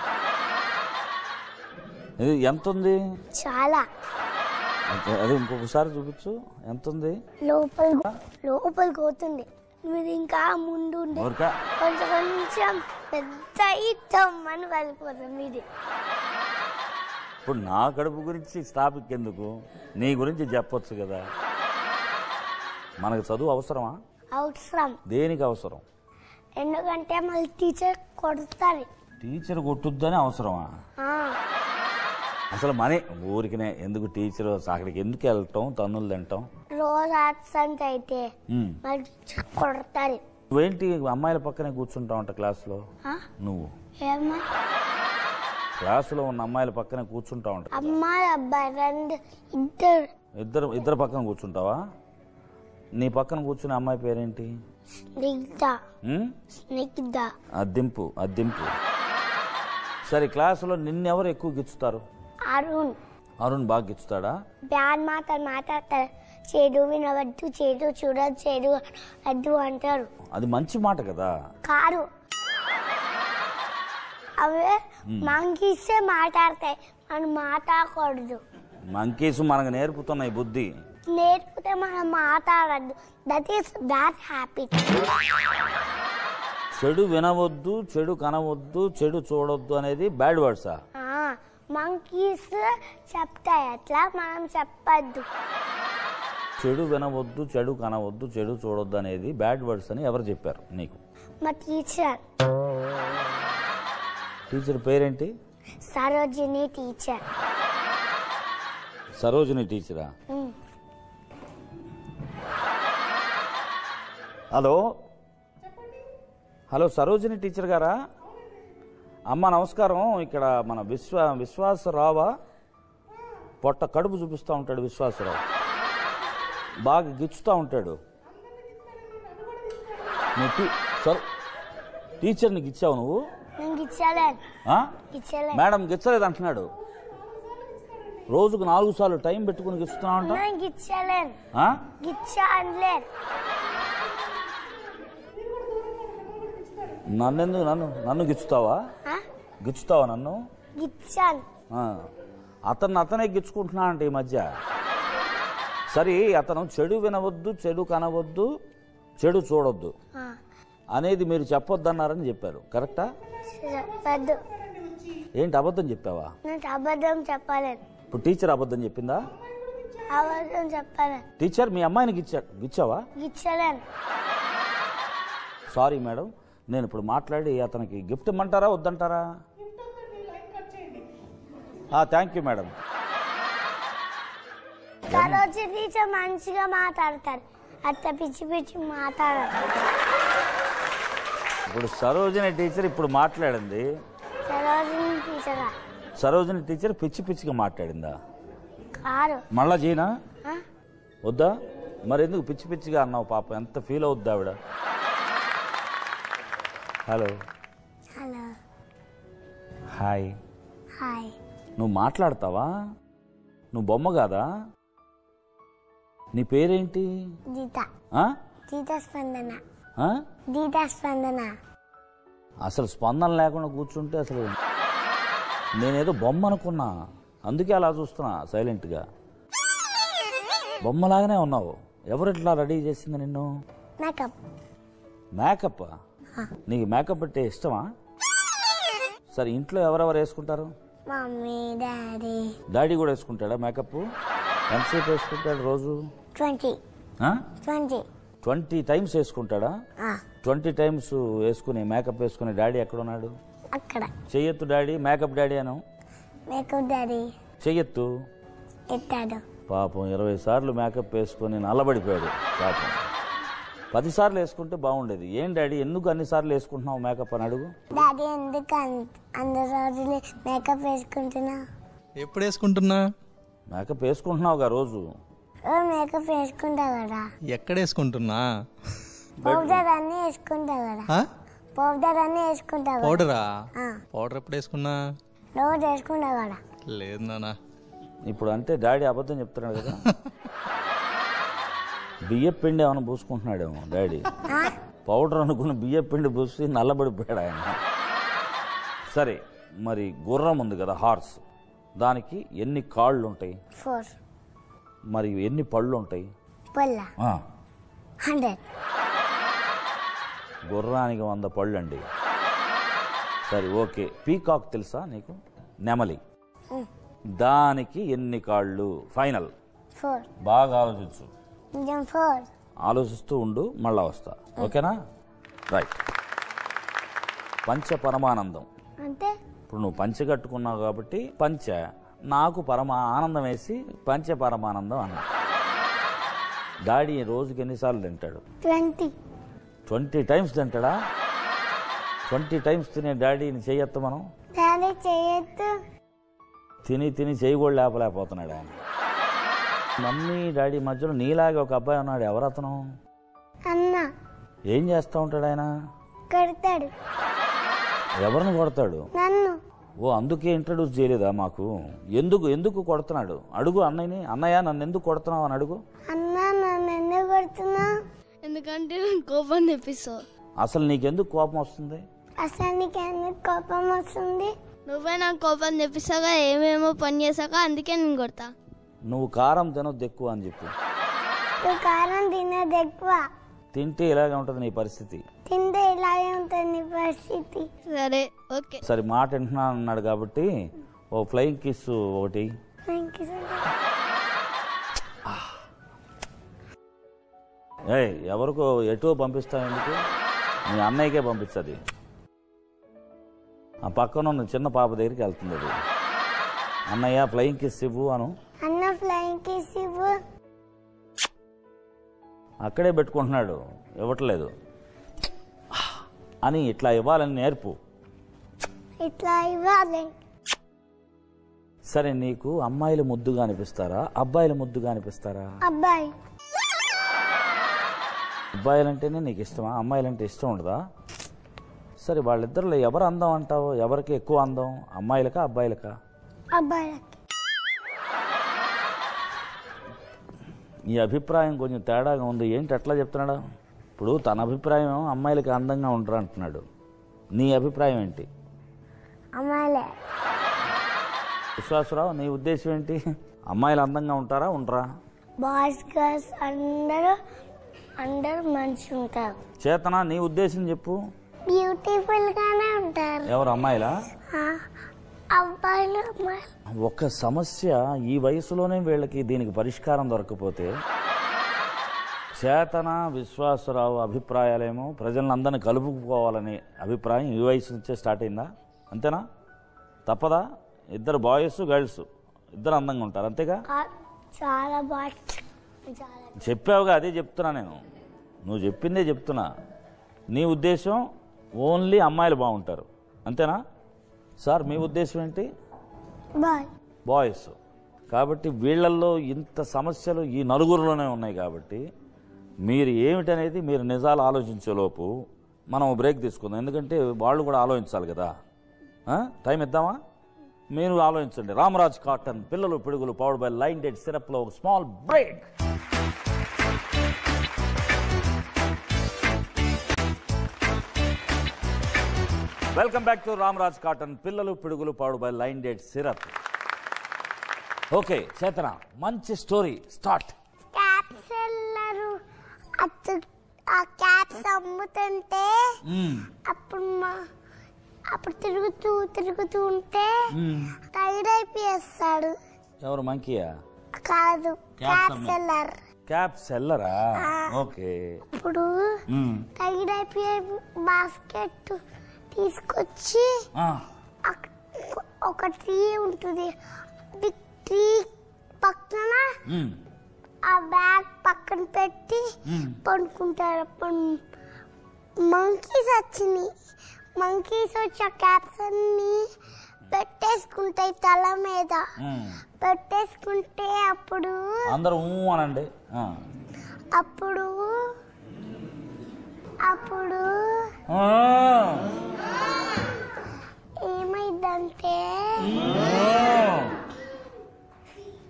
ఇది ఎంత ఉంది చాలా అది ఇంకొకసారి చూపించు ఎంత ఉంది లోపల లోపలికి పోతుంది మీరు ఇంకా ముందు ఉండి ఊరికా కొంచెం కొంచెం పెద్ద ఇష్టం అని వెళ్ళిపోతాం మీది ఇప్పుడు నా కడుపు గురించి టాపిక్ ఎందుకు నీ గురించి చెప్పొచ్చు కదా మనకు చదువు అవసరమా అవసరం దేనికి అవసరం ఎందుకంటే మళ్ళీ టీచర్ కొడుతుంది టీచర్ కొట్టుద్దని అవసరమా ఆ, అసలు మనీ ఊరికినే ఎందుకు టీచర్ అక్కడికి ఎందుకు వెళ్ళటం తన్నులు తింటాం రోజు absent అయితే ఉమ్. మళ్ళీ టీచర్ కొడతారు నువ్వేంటి అమ్మాయిల పక్కనే కూర్చుంటావు అంట క్లాస్లో ఆ? నువ్వు ఏమ్మా క్లాసులో ఉన్న అమ్మాయిల పక్కనే కూర్చుంటావు అంట అమ్మాయి అబ్బాయి రెండు ఇద్దరు ఇద్దరు ఇద్దరు పక్కన కూర్చుంటావా నీ పక్కన కూర్చునే అమ్మాయి పేరేంటి స్నిగ్ధ ఉమ్? స్నిగ్ధ అద్దింపు అద్దింపు సరే క్లాసులో నిన్నెవరు ఎక్కువ గిచ్చుతారు అరుణ్ అరుణ్ బాగా గిచ్చుతాడా బ్యాన్ మాట్లాడి మాట్లాడతారు చెడు వినవద్దు చెడు చూడదు చెడు వద్దు అంటారు అది మంచి మాట కదా కారు అవే మంకీసే మాట్లాడతాయి మనం మాట్లాడకూడదు మంకీస్ మనకు నేర్పుతున్నాయి బుద్ధి నేర్పితే మనం మాట్లాడద్దు దట్ ఈస్ బ్యాడ్ హ్యాబిట్ చెడు వినవద్దు చెడు కనవద్దు చెడు చూడొద్దు అనేది బ్యాడ్ వర్డ్సా మంకీస్ చెప్తాయి అట్లా మనం చెప్పద్దు చెడు వినవద్దు చెడు కనవద్దు చెడు చూడొద్దు అనేది బ్యాడ్ వర్డ్స్ అని ఎవరు చెప్పారు నీకు మా టీచర్ టీచర్ పేరేంటి సరోజిని టీచర్ సరోజిని టీచరా హలో హలో సరోజిని టీచర్ గారా అమ్మ నమస్కారం ఇక్కడ మన విశ్వ విశ్వాసరావా పొట్ట కడుపు చూపిస్తూ ఉంటాడు విశ్వాసరావు బాగా గిచ్చుతూ ఉంటాడు నువ్వు టీ- సర్ టీచర్ని గిచ్చావు నువ్వు నేను ఇచ్చలేను ఆ? ఇచ్చలేను మేడం గిచ్చలేదు అంటున్నాడు రోజుకు నాలుగు సార్లు టైం పెట్టుకుని గిస్తున్నావు అంట నేను గిచ్చలేను ఆ? గిచ్చా అనలేను నన్నెందుకు నన్ను నన్ను గిచ్చుతావా ఆ? గిచ్చుతావా నన్ను గిచ్చాను ఆ. అతన్ని అతనే గిచ్చుకుంటున్నా అంటే ఈ మధ్య సరే అతను చెడు వినవద్దు చెడు కనవద్దు చెడు చూడొద్దు ఆ. అనేది మీరు చెప్పొద్దన్నారని చెప్పారు కరెక్టా చెప్పద్దు ఏంటి అబద్ధం చెప్పావా నేను అబద్ధం చెప్పలేను ఇప్పుడు టీచర్ అబద్ధం చెప్పిందా అబద్ధం చెప్పలేను టీచర్ మీ అమ్మాయిని గిచ్చా గిచ్చావా గిచ్చలేను సారీ మేడం నేను ఇప్పుడు మాట్లాడి అతనికి గిఫ్ట్ ఇమ్మంటారా వద్దంటారా thank you madam Saroju teacher మంచిగా మాట్లాడతారు అత్త పిచ్చి పిచ్చి మాట్లాడారు ఇప్పుడు సరోజిని టీచర్ ఇప్పుడు మాట్లాడింది సరోజిని టీచర్ సరోజిని టీచర్ పిచ్చి పిచ్చిగా మాట్లాడిందా కారు మళ్ళా చేయనా ఆ? వద్దా మరి ఎందుకు పిచ్చి పిచ్చిగా అన్నావు పాప ఎంత ఫీల్ అవుద్ది ఆవిడ హలో హలో హాయ్ హాయ్ నువ్వు మాట్లాడతావా నువ్వు బొమ్మ కాదా నీ పేరేంటి గీత ఆ? గీత స్పందన ఆ? గీత స్పందన అసలు స్పందన లేకుండా కూర్చుంటే అసలు నేనేదో బొమ్మ అనుకున్నా అందుకే అలా చూస్తున్నా సైలెంట్గా బొమ్మలాగానే ఉన్నావు ఎవరు ఇట్లా రెడీ చేసింది నిన్ను మేకప్ మేకప్ నీకు మేకప్ అంటే ఇష్టమా సరే ఇంట్లో ఎవరెవరు వేసుకుంటారు మమ్మీ డాడీ డాడీ కూడా వేసుకుంటాడా మేకప్ ఎంతసేపు వేసుకుంటాడు రోజు ట్వంటీ ట్వంటీ ట్వంటీ టైమ్స్ వేసుకుంటాడా ట్వంటీ టైమ్స్ వేసుకుని మేకప్ వేసుకుని డాడీ ఎక్కడున్నాడు అక్కడ చెయ్యొత్తు డాడీ మేకప్ డాడీ అను మేకప్ డాడీ చెయ్యొత్తు ఎత్తాడు పాపం ఇరవై సార్లు మేకప్ వేసుకొని నల్లబడిపోయాడు పాపం పది సార్లు వేసుకుంటే బాగుండేది ఏం డాడీ ఎందుకు అన్ని సార్లు వేసుకుంటున్నావు మేకప్ అని అడుగు డాడీ ఎందుకు అన్- అందరు రోజులు మేకప్ వేసుకుంటున్నా ఎప్పుడు వేసుకుంటున్నా మేకప్ వేసుకుంటున్నావుగా రోజు ఓ మేకప్ వేసుకుంటా కదా ఎక్కడ వేసుకుంటున్నా పౌడర్ అన్ని వేసుకుంటా కదా ఆ? పౌడర్ అన్ని వేసుకుంటా కదా పౌడరా ఆ, పౌడర్ ఎప్పుడు వేసుకున్నా రోజు వేసుకుంటా కదా లేదు నాన్న ఇప్పుడు అంటే డాడీ అబద్ధం చెప్తున్నాడు కదా బియ్య పిండి ఏమైనా పూసుకుంటున్నాడేమో డాడీ పౌడర్ అనుకున్న బియ్య పిండి పూసి నల్లబడిపోయాడు ఆయన సరే మరి గుర్రం ఉంది కదా హార్స్ దానికి ఎన్ని కాళ్ళు ఉంటాయి ఫోర్ మరి ఎన్ని పళ్ళు ఉంటాయి పల్ల ఆ, హండ్రెడ్ గుర్రానికి వంద పళ్ళు అండి సరే ఓకే పీకాక్ తెలుసా నీకు నెమలి దానికి ఎన్ని కాళ్ళు ఫైనల్ ఫోర్ బాగా ఆలోచించు నిజం ఫోర్ ఆలోచిస్తూ ఉండు మళ్ళా వస్తా ఓకేనా రైట్ పంచ పరమానందం అంటే ఇప్పుడు నువ్వు పంచె కట్టుకున్నావు కాబట్టి పంచ నాకు పరమ ఆనందం వేసి పంచ పరమానందం అన్న డాడీ రోజుకి ఎన్నిసార్లు తింటాడు ట్వంటీ ట్వంటీ టైమ్స్ తింటాడా ట్వంటీ టైమ్స్ తినే డాడీని చేయొత్త మనం డాడీ చేయొద్దు తిని తిని చేయి కూడా లేపలేకపోతున్నాడు ఆయన మమ్మీ డాడీ మధ్యలో నీలాగే ఒక అబ్బాయి ఉన్నాడు ఎవరతను అన్న ఏం చేస్తూ ఉంటాడు ఆయన కడతాడు ఎవరిని కొడతాడు నన్ను ఓ అందుకే ఇంట్రడ్యూస్ చేయలేదా మాకు ఎందుకు ఎందుకు కొడుతున్నాడు అడుగు అన్నయ్యని అన్నయ్య నన్ను ఎందుకు కొడుతున్నావు అని అడుగు అన్న నన్ను ఎందుకు కొడుతున్నావు ఎందుకంటే నేను కోపం తెప్పిస్తావు అసలు నీకెందుకు కోపం వస్తుంది అసలు నీకు ఎందుకు కోపం వస్తుంది నువ్వే నాకు కోపం తెప్పిస్తాగా ఏమేమో పని చేశాక అందుకే నేను కొడతా నువ్వు కారం తినొద్దు ఎక్కువ అని చెప్పు నువ్వు కారం తినేది ఎక్కువ తింటే ఇలాగే ఉంటుంది నీ పరిస్థితి తింటే ఇలాగే ఉంటుంది నీ పరిస్థితి సరే ఓకే సరే మాట వింటున్నాను అన్నాడు కాబట్టి ఓ ఫ్లయింగ్ కిస్ ఒకటి థ్యాంక్ యూ సో మచ్ ఏయ్ ఎవరికో ఎటో పంపిస్తావు ఎందుకు మీ అన్నయ్యకే పంపిస్తుంది ఆ పక్కన ఉన్న చిన్న పాప దగ్గరికి వెళ్తుంది అది అన్నయ్య ఫ్లయింగ్ కిస్ ఇవ్వు అను అన్న ఫ్లయింగ్ కిస్ ఇవ్వు అక్కడే పెట్టుకుంటున్నాడు ఇవ్వట్లేదు అని ఇట్లా ఇవ్వాలని నేర్పు ఇట్లా ఇవ్వాలి సరే నీకు అమ్మాయిలు ముద్దుగా అనిపిస్తారా అబ్బాయిలు ముద్దుగా అనిపిస్తారా అబ్బాయి అబ్బాయిలంటేనే నీకు ఇష్టమా అమ్మాయిలంటే ఇష్టం ఉండదా సరే వాళ్ళిద్దరిలో ఎవరు అందం అంటావు ఎవరికి ఎక్కువ అందం అమ్మాయిలకా అబ్బాయిలకా అబ్బాయిలకి ఈ అభిప్రాయం కొంచెం తేడాగా ఉంది ఏంటి అట్లా చెప్తున్నాడు ఇప్పుడు తన అభిప్రాయం అమ్మాయిలకి అందంగా ఉంటారు అంటున్నాడు నీ అభిప్రాయం ఏంటి అమ్మాయిలే విశ్వాసరావు నీ ఉద్దేశం ఏంటి అమ్మాయిలు అందంగా ఉంటారా ఉండరా బాయ్స్ గర్ల్స్ అందరూ అందరూ మంచి ఉంటారు చేతన నీ ఉద్దేశం చెప్పు బ్యూటిఫుల్ గానే ఉంటారు ఎవరు అమ్మాయిలా ఆ, అబ్బాయిలు అమ్మాయిలు ఒక సమస్య ఈ వయసులోనే వీళ్ళకి దీనికి పరిష్కారం దొరకకపోతే చేతన విశ్వాసరావు అభిప్రాయాలేమో ప్రజలందరినీ కలుపుకోవాలనే అభిప్రాయం ఈ వయసు నుంచే స్టార్ట్ అయిందా అంతేనా తప్పదా ఇద్దరు బాయ్స్ గర్ల్స్ ఇద్దరు అందంగా ఉంటారు అంతేగా ఆ- చాలా బాగా చాలా చెప్పావుగా అదే చెప్తున్నా నేను నువ్వు చెప్పిందే చెప్తున్నా నీ ఉద్దేశం ఓన్లీ అమ్మాయిలు బాగుంటారు అంతేనా సార్ మీ ఉద్దేశం ఏంటి బాయ్ బాయ్స్ కాబట్టి వీళ్ళల్లో ఇంత సమస్యలు ఈ నలుగురిలోనే ఉన్నాయి కాబట్టి మీరు ఏమిటనేది మీరు నిజాలు ఆలోచించేలోపు మనం బ్రేక్ తీసుకుందాం ఎందుకంటే వాళ్ళు కూడా ఆలోచించాలి కదా ఆ? టైం ఇద్దామా మీరు ఆలోచించండి రామరాజ్ కాటన్ పిల్లలు పిడుగులు పౌడర్ బై లైన్ డెడ్ సిరప్లో ఒక small break welcome back to Ramaraj cotton పిల్లలు పిడుగులు powered by Lion date syrup okay Chetana మంచి స్టోరీ స్టార్ట్ క్యాప్స్ వెళ్ళరు అచ్చు ఆ క్యాప్స్ అమ్ముతుంటే అప్పుడు మా అప్పుడు తిరుగుతూ తిరుగుతూ ఉంటే టైర్డ్ అయిపోయేస్తాడు ఎవరు మంకీయా కాదు Caps క్యాప్స్ అమ్మే. వెళ్ళరు క్యాప్ సెల్లరా ఓకే ఇప్పుడు టైర్డ్ అయిపోయే బాస్కెట్ తీసుకొచ్చి అక్- ఒక ట్రీ ఉంటుంది బిగ్ ట్రీ పక్కన ఆ బ్యాగ్ పక్కన పెట్టి పడుకుంటారు అప్పుడు మంకీస్ వచ్చినాయి మంకీస్ వచ్చి ఆ క్యాప్స్ అన్ని పెట్టేసుకుంటాయి తల మీద పెట్టేసుకుంటే అప్పుడు అందరూ ఊ అనండి ఆ. అప్పుడు అప్పుడు ఆ. ఏమైందంటే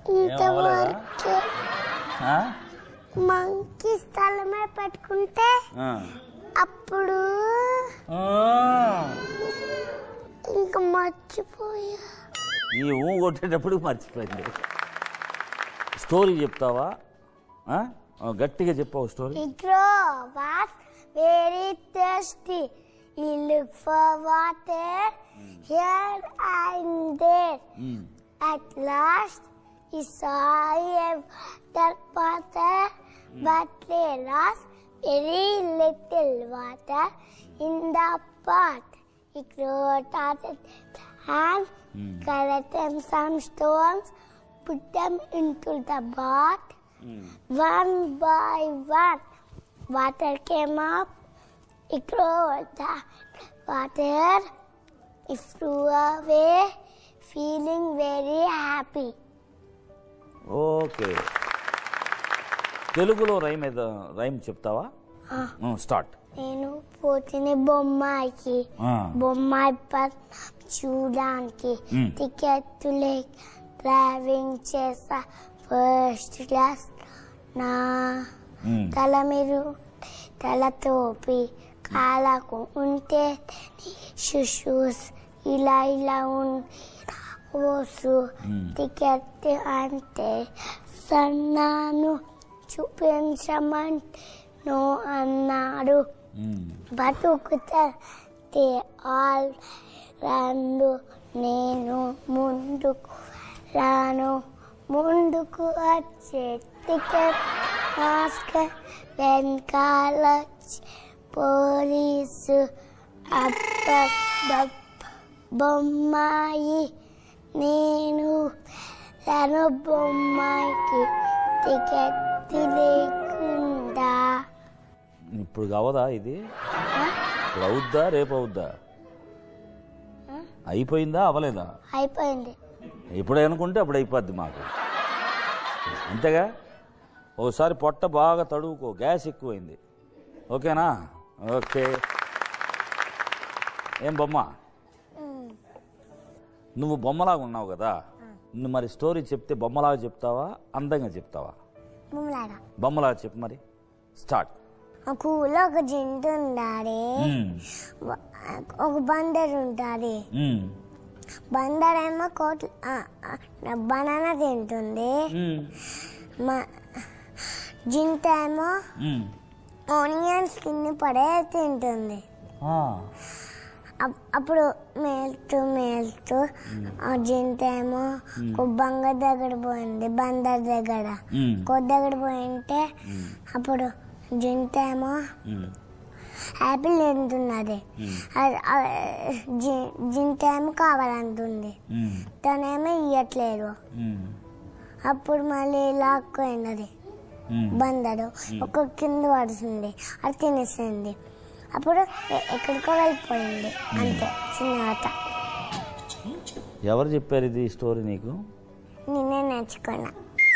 ఇంతవరకు ఆ? మంకి స్థలమే పెట్టుకుంటే ఆ. అప్పుడు ఆ. ఇంకా మర్చిపోయా ఈ ఊ కొట్టేటప్పుడు మర్చిపోయింది స్టోరీ చెప్తావా ఆ? ఆ, గట్టిగా చెప్పావు story He grow was very thirsty. He looked for water here and there. At last, he saw a water water, but there was very little water in the pot. He crawled out of the hand, collected some stones, put them into the pot. One by one, water came up. It crawled the water. It flew away, feeling very happy. Okay తెలుగులో rhyme ఏదో rhyme చెప్తావా start నేను పోతిన బొమ్మాయికి బొమ్మాయి పర్ చూడడానికి Hmm. టికెట్లు డ్రైవింగ్ చేసా ఫస్ట్ క్లాస్ నా తల మీరు తల తోపి కాలకు ఉంటే షూస్ ఇలా ఇలా ఉంసు టికెట్ అంటే సన్నాను చూపించమంటే నో అన్నాడు బతుకుతే ఆల్ రాను నేను ముందుకు రాను ముందుకు వచ్చే టికెట్ మాస్క్ వెనకాల వచ్చే పోలీసు అబ్బ బొమ్మాయి నేను తను బొమ్మాయికి టికెట్ లేకుండా ఇప్పుడు కావదా ఇది ఇప్పుడు అవుద్దా రేపు అవుద్దా అయిపోయిందా అవలేదా అయిపోయింది ఎప్పుడు అనుకుంటే అప్పుడు అయిపోద్ది మాకు అంతేగా ఒకసారి పొట్ట బాగా తడువుకో గ్యాస్ ఎక్కువైంది ఓకేనా ఓకే ఏం బొమ్మ నువ్వు బొమ్మలాగా ఉన్నావు కదా నువ్వు మరి స్టోరీ చెప్తే బొమ్మలాగా చెప్తావా అందంగా చెప్తావా బొమ్మలాగా బొమ్మలాగా చెప్పు మరి స్టార్ట్ ఒక ఊళ్ళో ఒక జంతు ఉండాలి ఒక బందర్ ఉంటుంది బందర్ ఏమో కోట్ల బనానా తింటుంది మ- జింత ఏమో ఆనియన్స్ కింద పడే తింటుంది అప్- అప్పుడు మేలుతూ మేలుతూ ఆ జింత ఏమో ఒక బంగారు దగ్గర పోయింది బందర్ దగ్గర కొద్ది దగ్గర పోయింటే అప్పుడు జింత ఏమో యాపిల్ తింటున్నది అది- ఆ జి- జింత ఏమో కావాలంటుంది తనేమో ఇయ్యట్లేదు అప్పుడు మళ్ళీ లాక్కుపోయినది బందరు ఒక కింద పడుతుంది అది తినేసింది అప్పుడు ఎ- ఎక్కడికో వెళ్ళిపోయింది అంతే చిన్న కథ ఎవరు చెప్పారు ఇది స్టోరీ నీకు నేనే నేర్చుకున్నా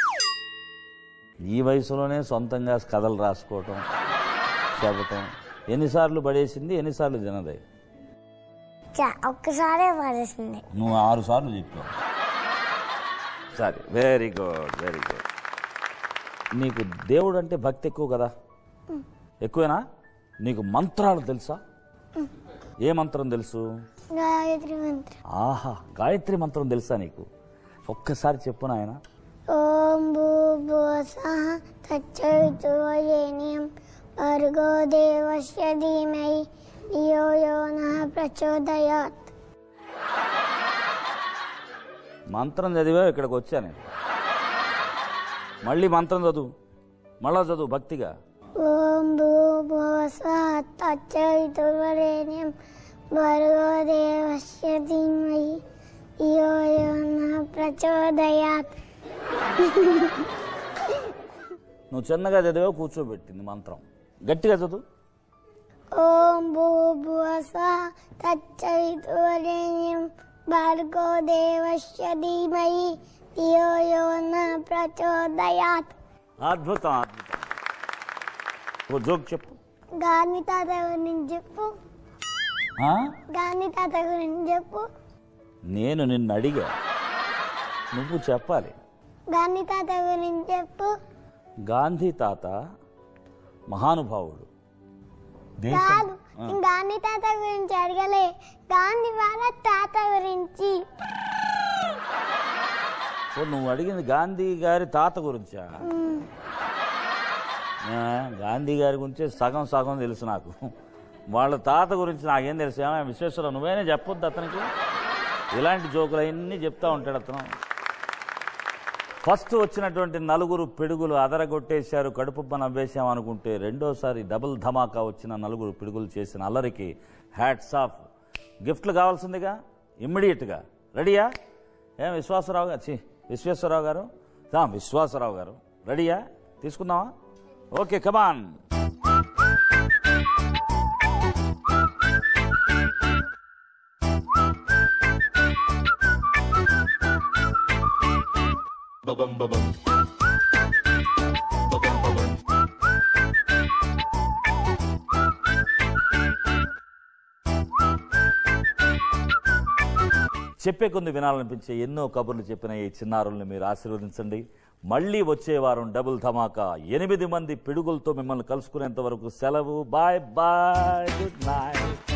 ఈ వయసులోనే సొంతంగా కథలు రాసుకోవటం చెప్పటం ఎన్నిసార్లు పడేసింది ఎన్నిసార్లు తినదే చ- ఒక్కసారే పడేసింది నువ్వు ఆరు సార్లు చెప్పావు సరే వెరీ గుడ్ వెరీ గుడ్ నీకు దేవుడు అంటే భక్తి ఎక్కువ కదా ఎక్కువేనా నీకు మంత్రాలు తెలుసా ఏ మంత్రం తెలుసు గాయత్రి మంత్రం ఆహా గాయత్రి మంత్రం తెలుసా నీకు ఒక్కసారి చెప్పు నాయన ఓం భూభువస్సః తచ్చవితుర్వరేణ్యం భర్గో దేవస్య ధీమహి ధియో యో నః ప్రచోదయాత్ మంత్రం చదివా ఇక్కడికి వచ్చా నేను మళ్ళీ మంత్రం చదువు మళ్ళా చదువు భక్తిగా ఓం భూభువస్సః తచ్చవితుర్వరేణ్యం భర్గో దేవస్య ధీమహి ధియో యో నః ప్రచోదయాత్ నువ్వు చిన్నగా చదివా కూర్చోబెట్టింది మంత్రం గట్టిగా చదువు ఓం భూభువస్సః తచ్చవితుర్వరేణ్యం భర్గో దేవస్య ధీమహి ధియో యో నః ప్రచోదయాత్ అద్భుతం అద్భుతం ఓ జోక్ చెప్పు గాంధీ తాత గురించి చెప్పు ఆ? గాంధీ తాత గురించి చెప్పు నేను నిన్ను అడిగా నువ్వు చెప్పాలి గాంధీ తాత గురించి చెప్పు గాంధీ తాత మహానుభావుడు దేశం కాదు నేను గాంధీ తాత గురించి అడగలే గాంధీ వాళ్ళ తాత గురించి ఓ, నువ్వు అడిగింది గాంధీ గారి తాత గురించా ఆ, గాంధీ గారి గురించి సగం సగం తెలుసు నాకు వాళ్ళ తాత గురించి నాకేం తెలుసు ఏమైనా విశ్వేశ్వరరావు నువ్వేనే చెప్పొద్దు అతనికి ఇలాంటి జోకులు అవన్నీ చెప్తా ఉంటాడు అతను ఫస్ట్ వచ్చినటువంటి నలుగురు పిడుగులు అదరగొట్టేశారు కడుపుబ్బ నవ్వేశాం అనుకుంటే రెండోసారి డబుల్ ధమాకా వచ్చిన నలుగురు పిడుగులు చేసిన అల్లరికి హ్యాట్స్ ఆఫ్ గిఫ్ట్లు కావాల్సిందిగా ఇమ్మీడియట్గా రెడీయా ఏం విశ్వాసరావు గారు చి విశ్వేశ్వరరావు గారు రా, విశ్వాసరావు గారు రెడీయా తీసుకుందామా ఓకే కమాన్ చెప్పే కొన్ని వినాలనిపించే ఎన్నో కబుర్లు చెప్పిన ఈ చిన్నారుల్ని మీరు ఆశీర్వదించండి మళ్ళీ వచ్చే వారం డబుల్ ధమాకా ఎనిమిది మంది పిడుగులతో మిమ్మల్ని కలుసుకునేంత వరకు సెలవు బాయ్ బాయ్ గుడ్ నైట్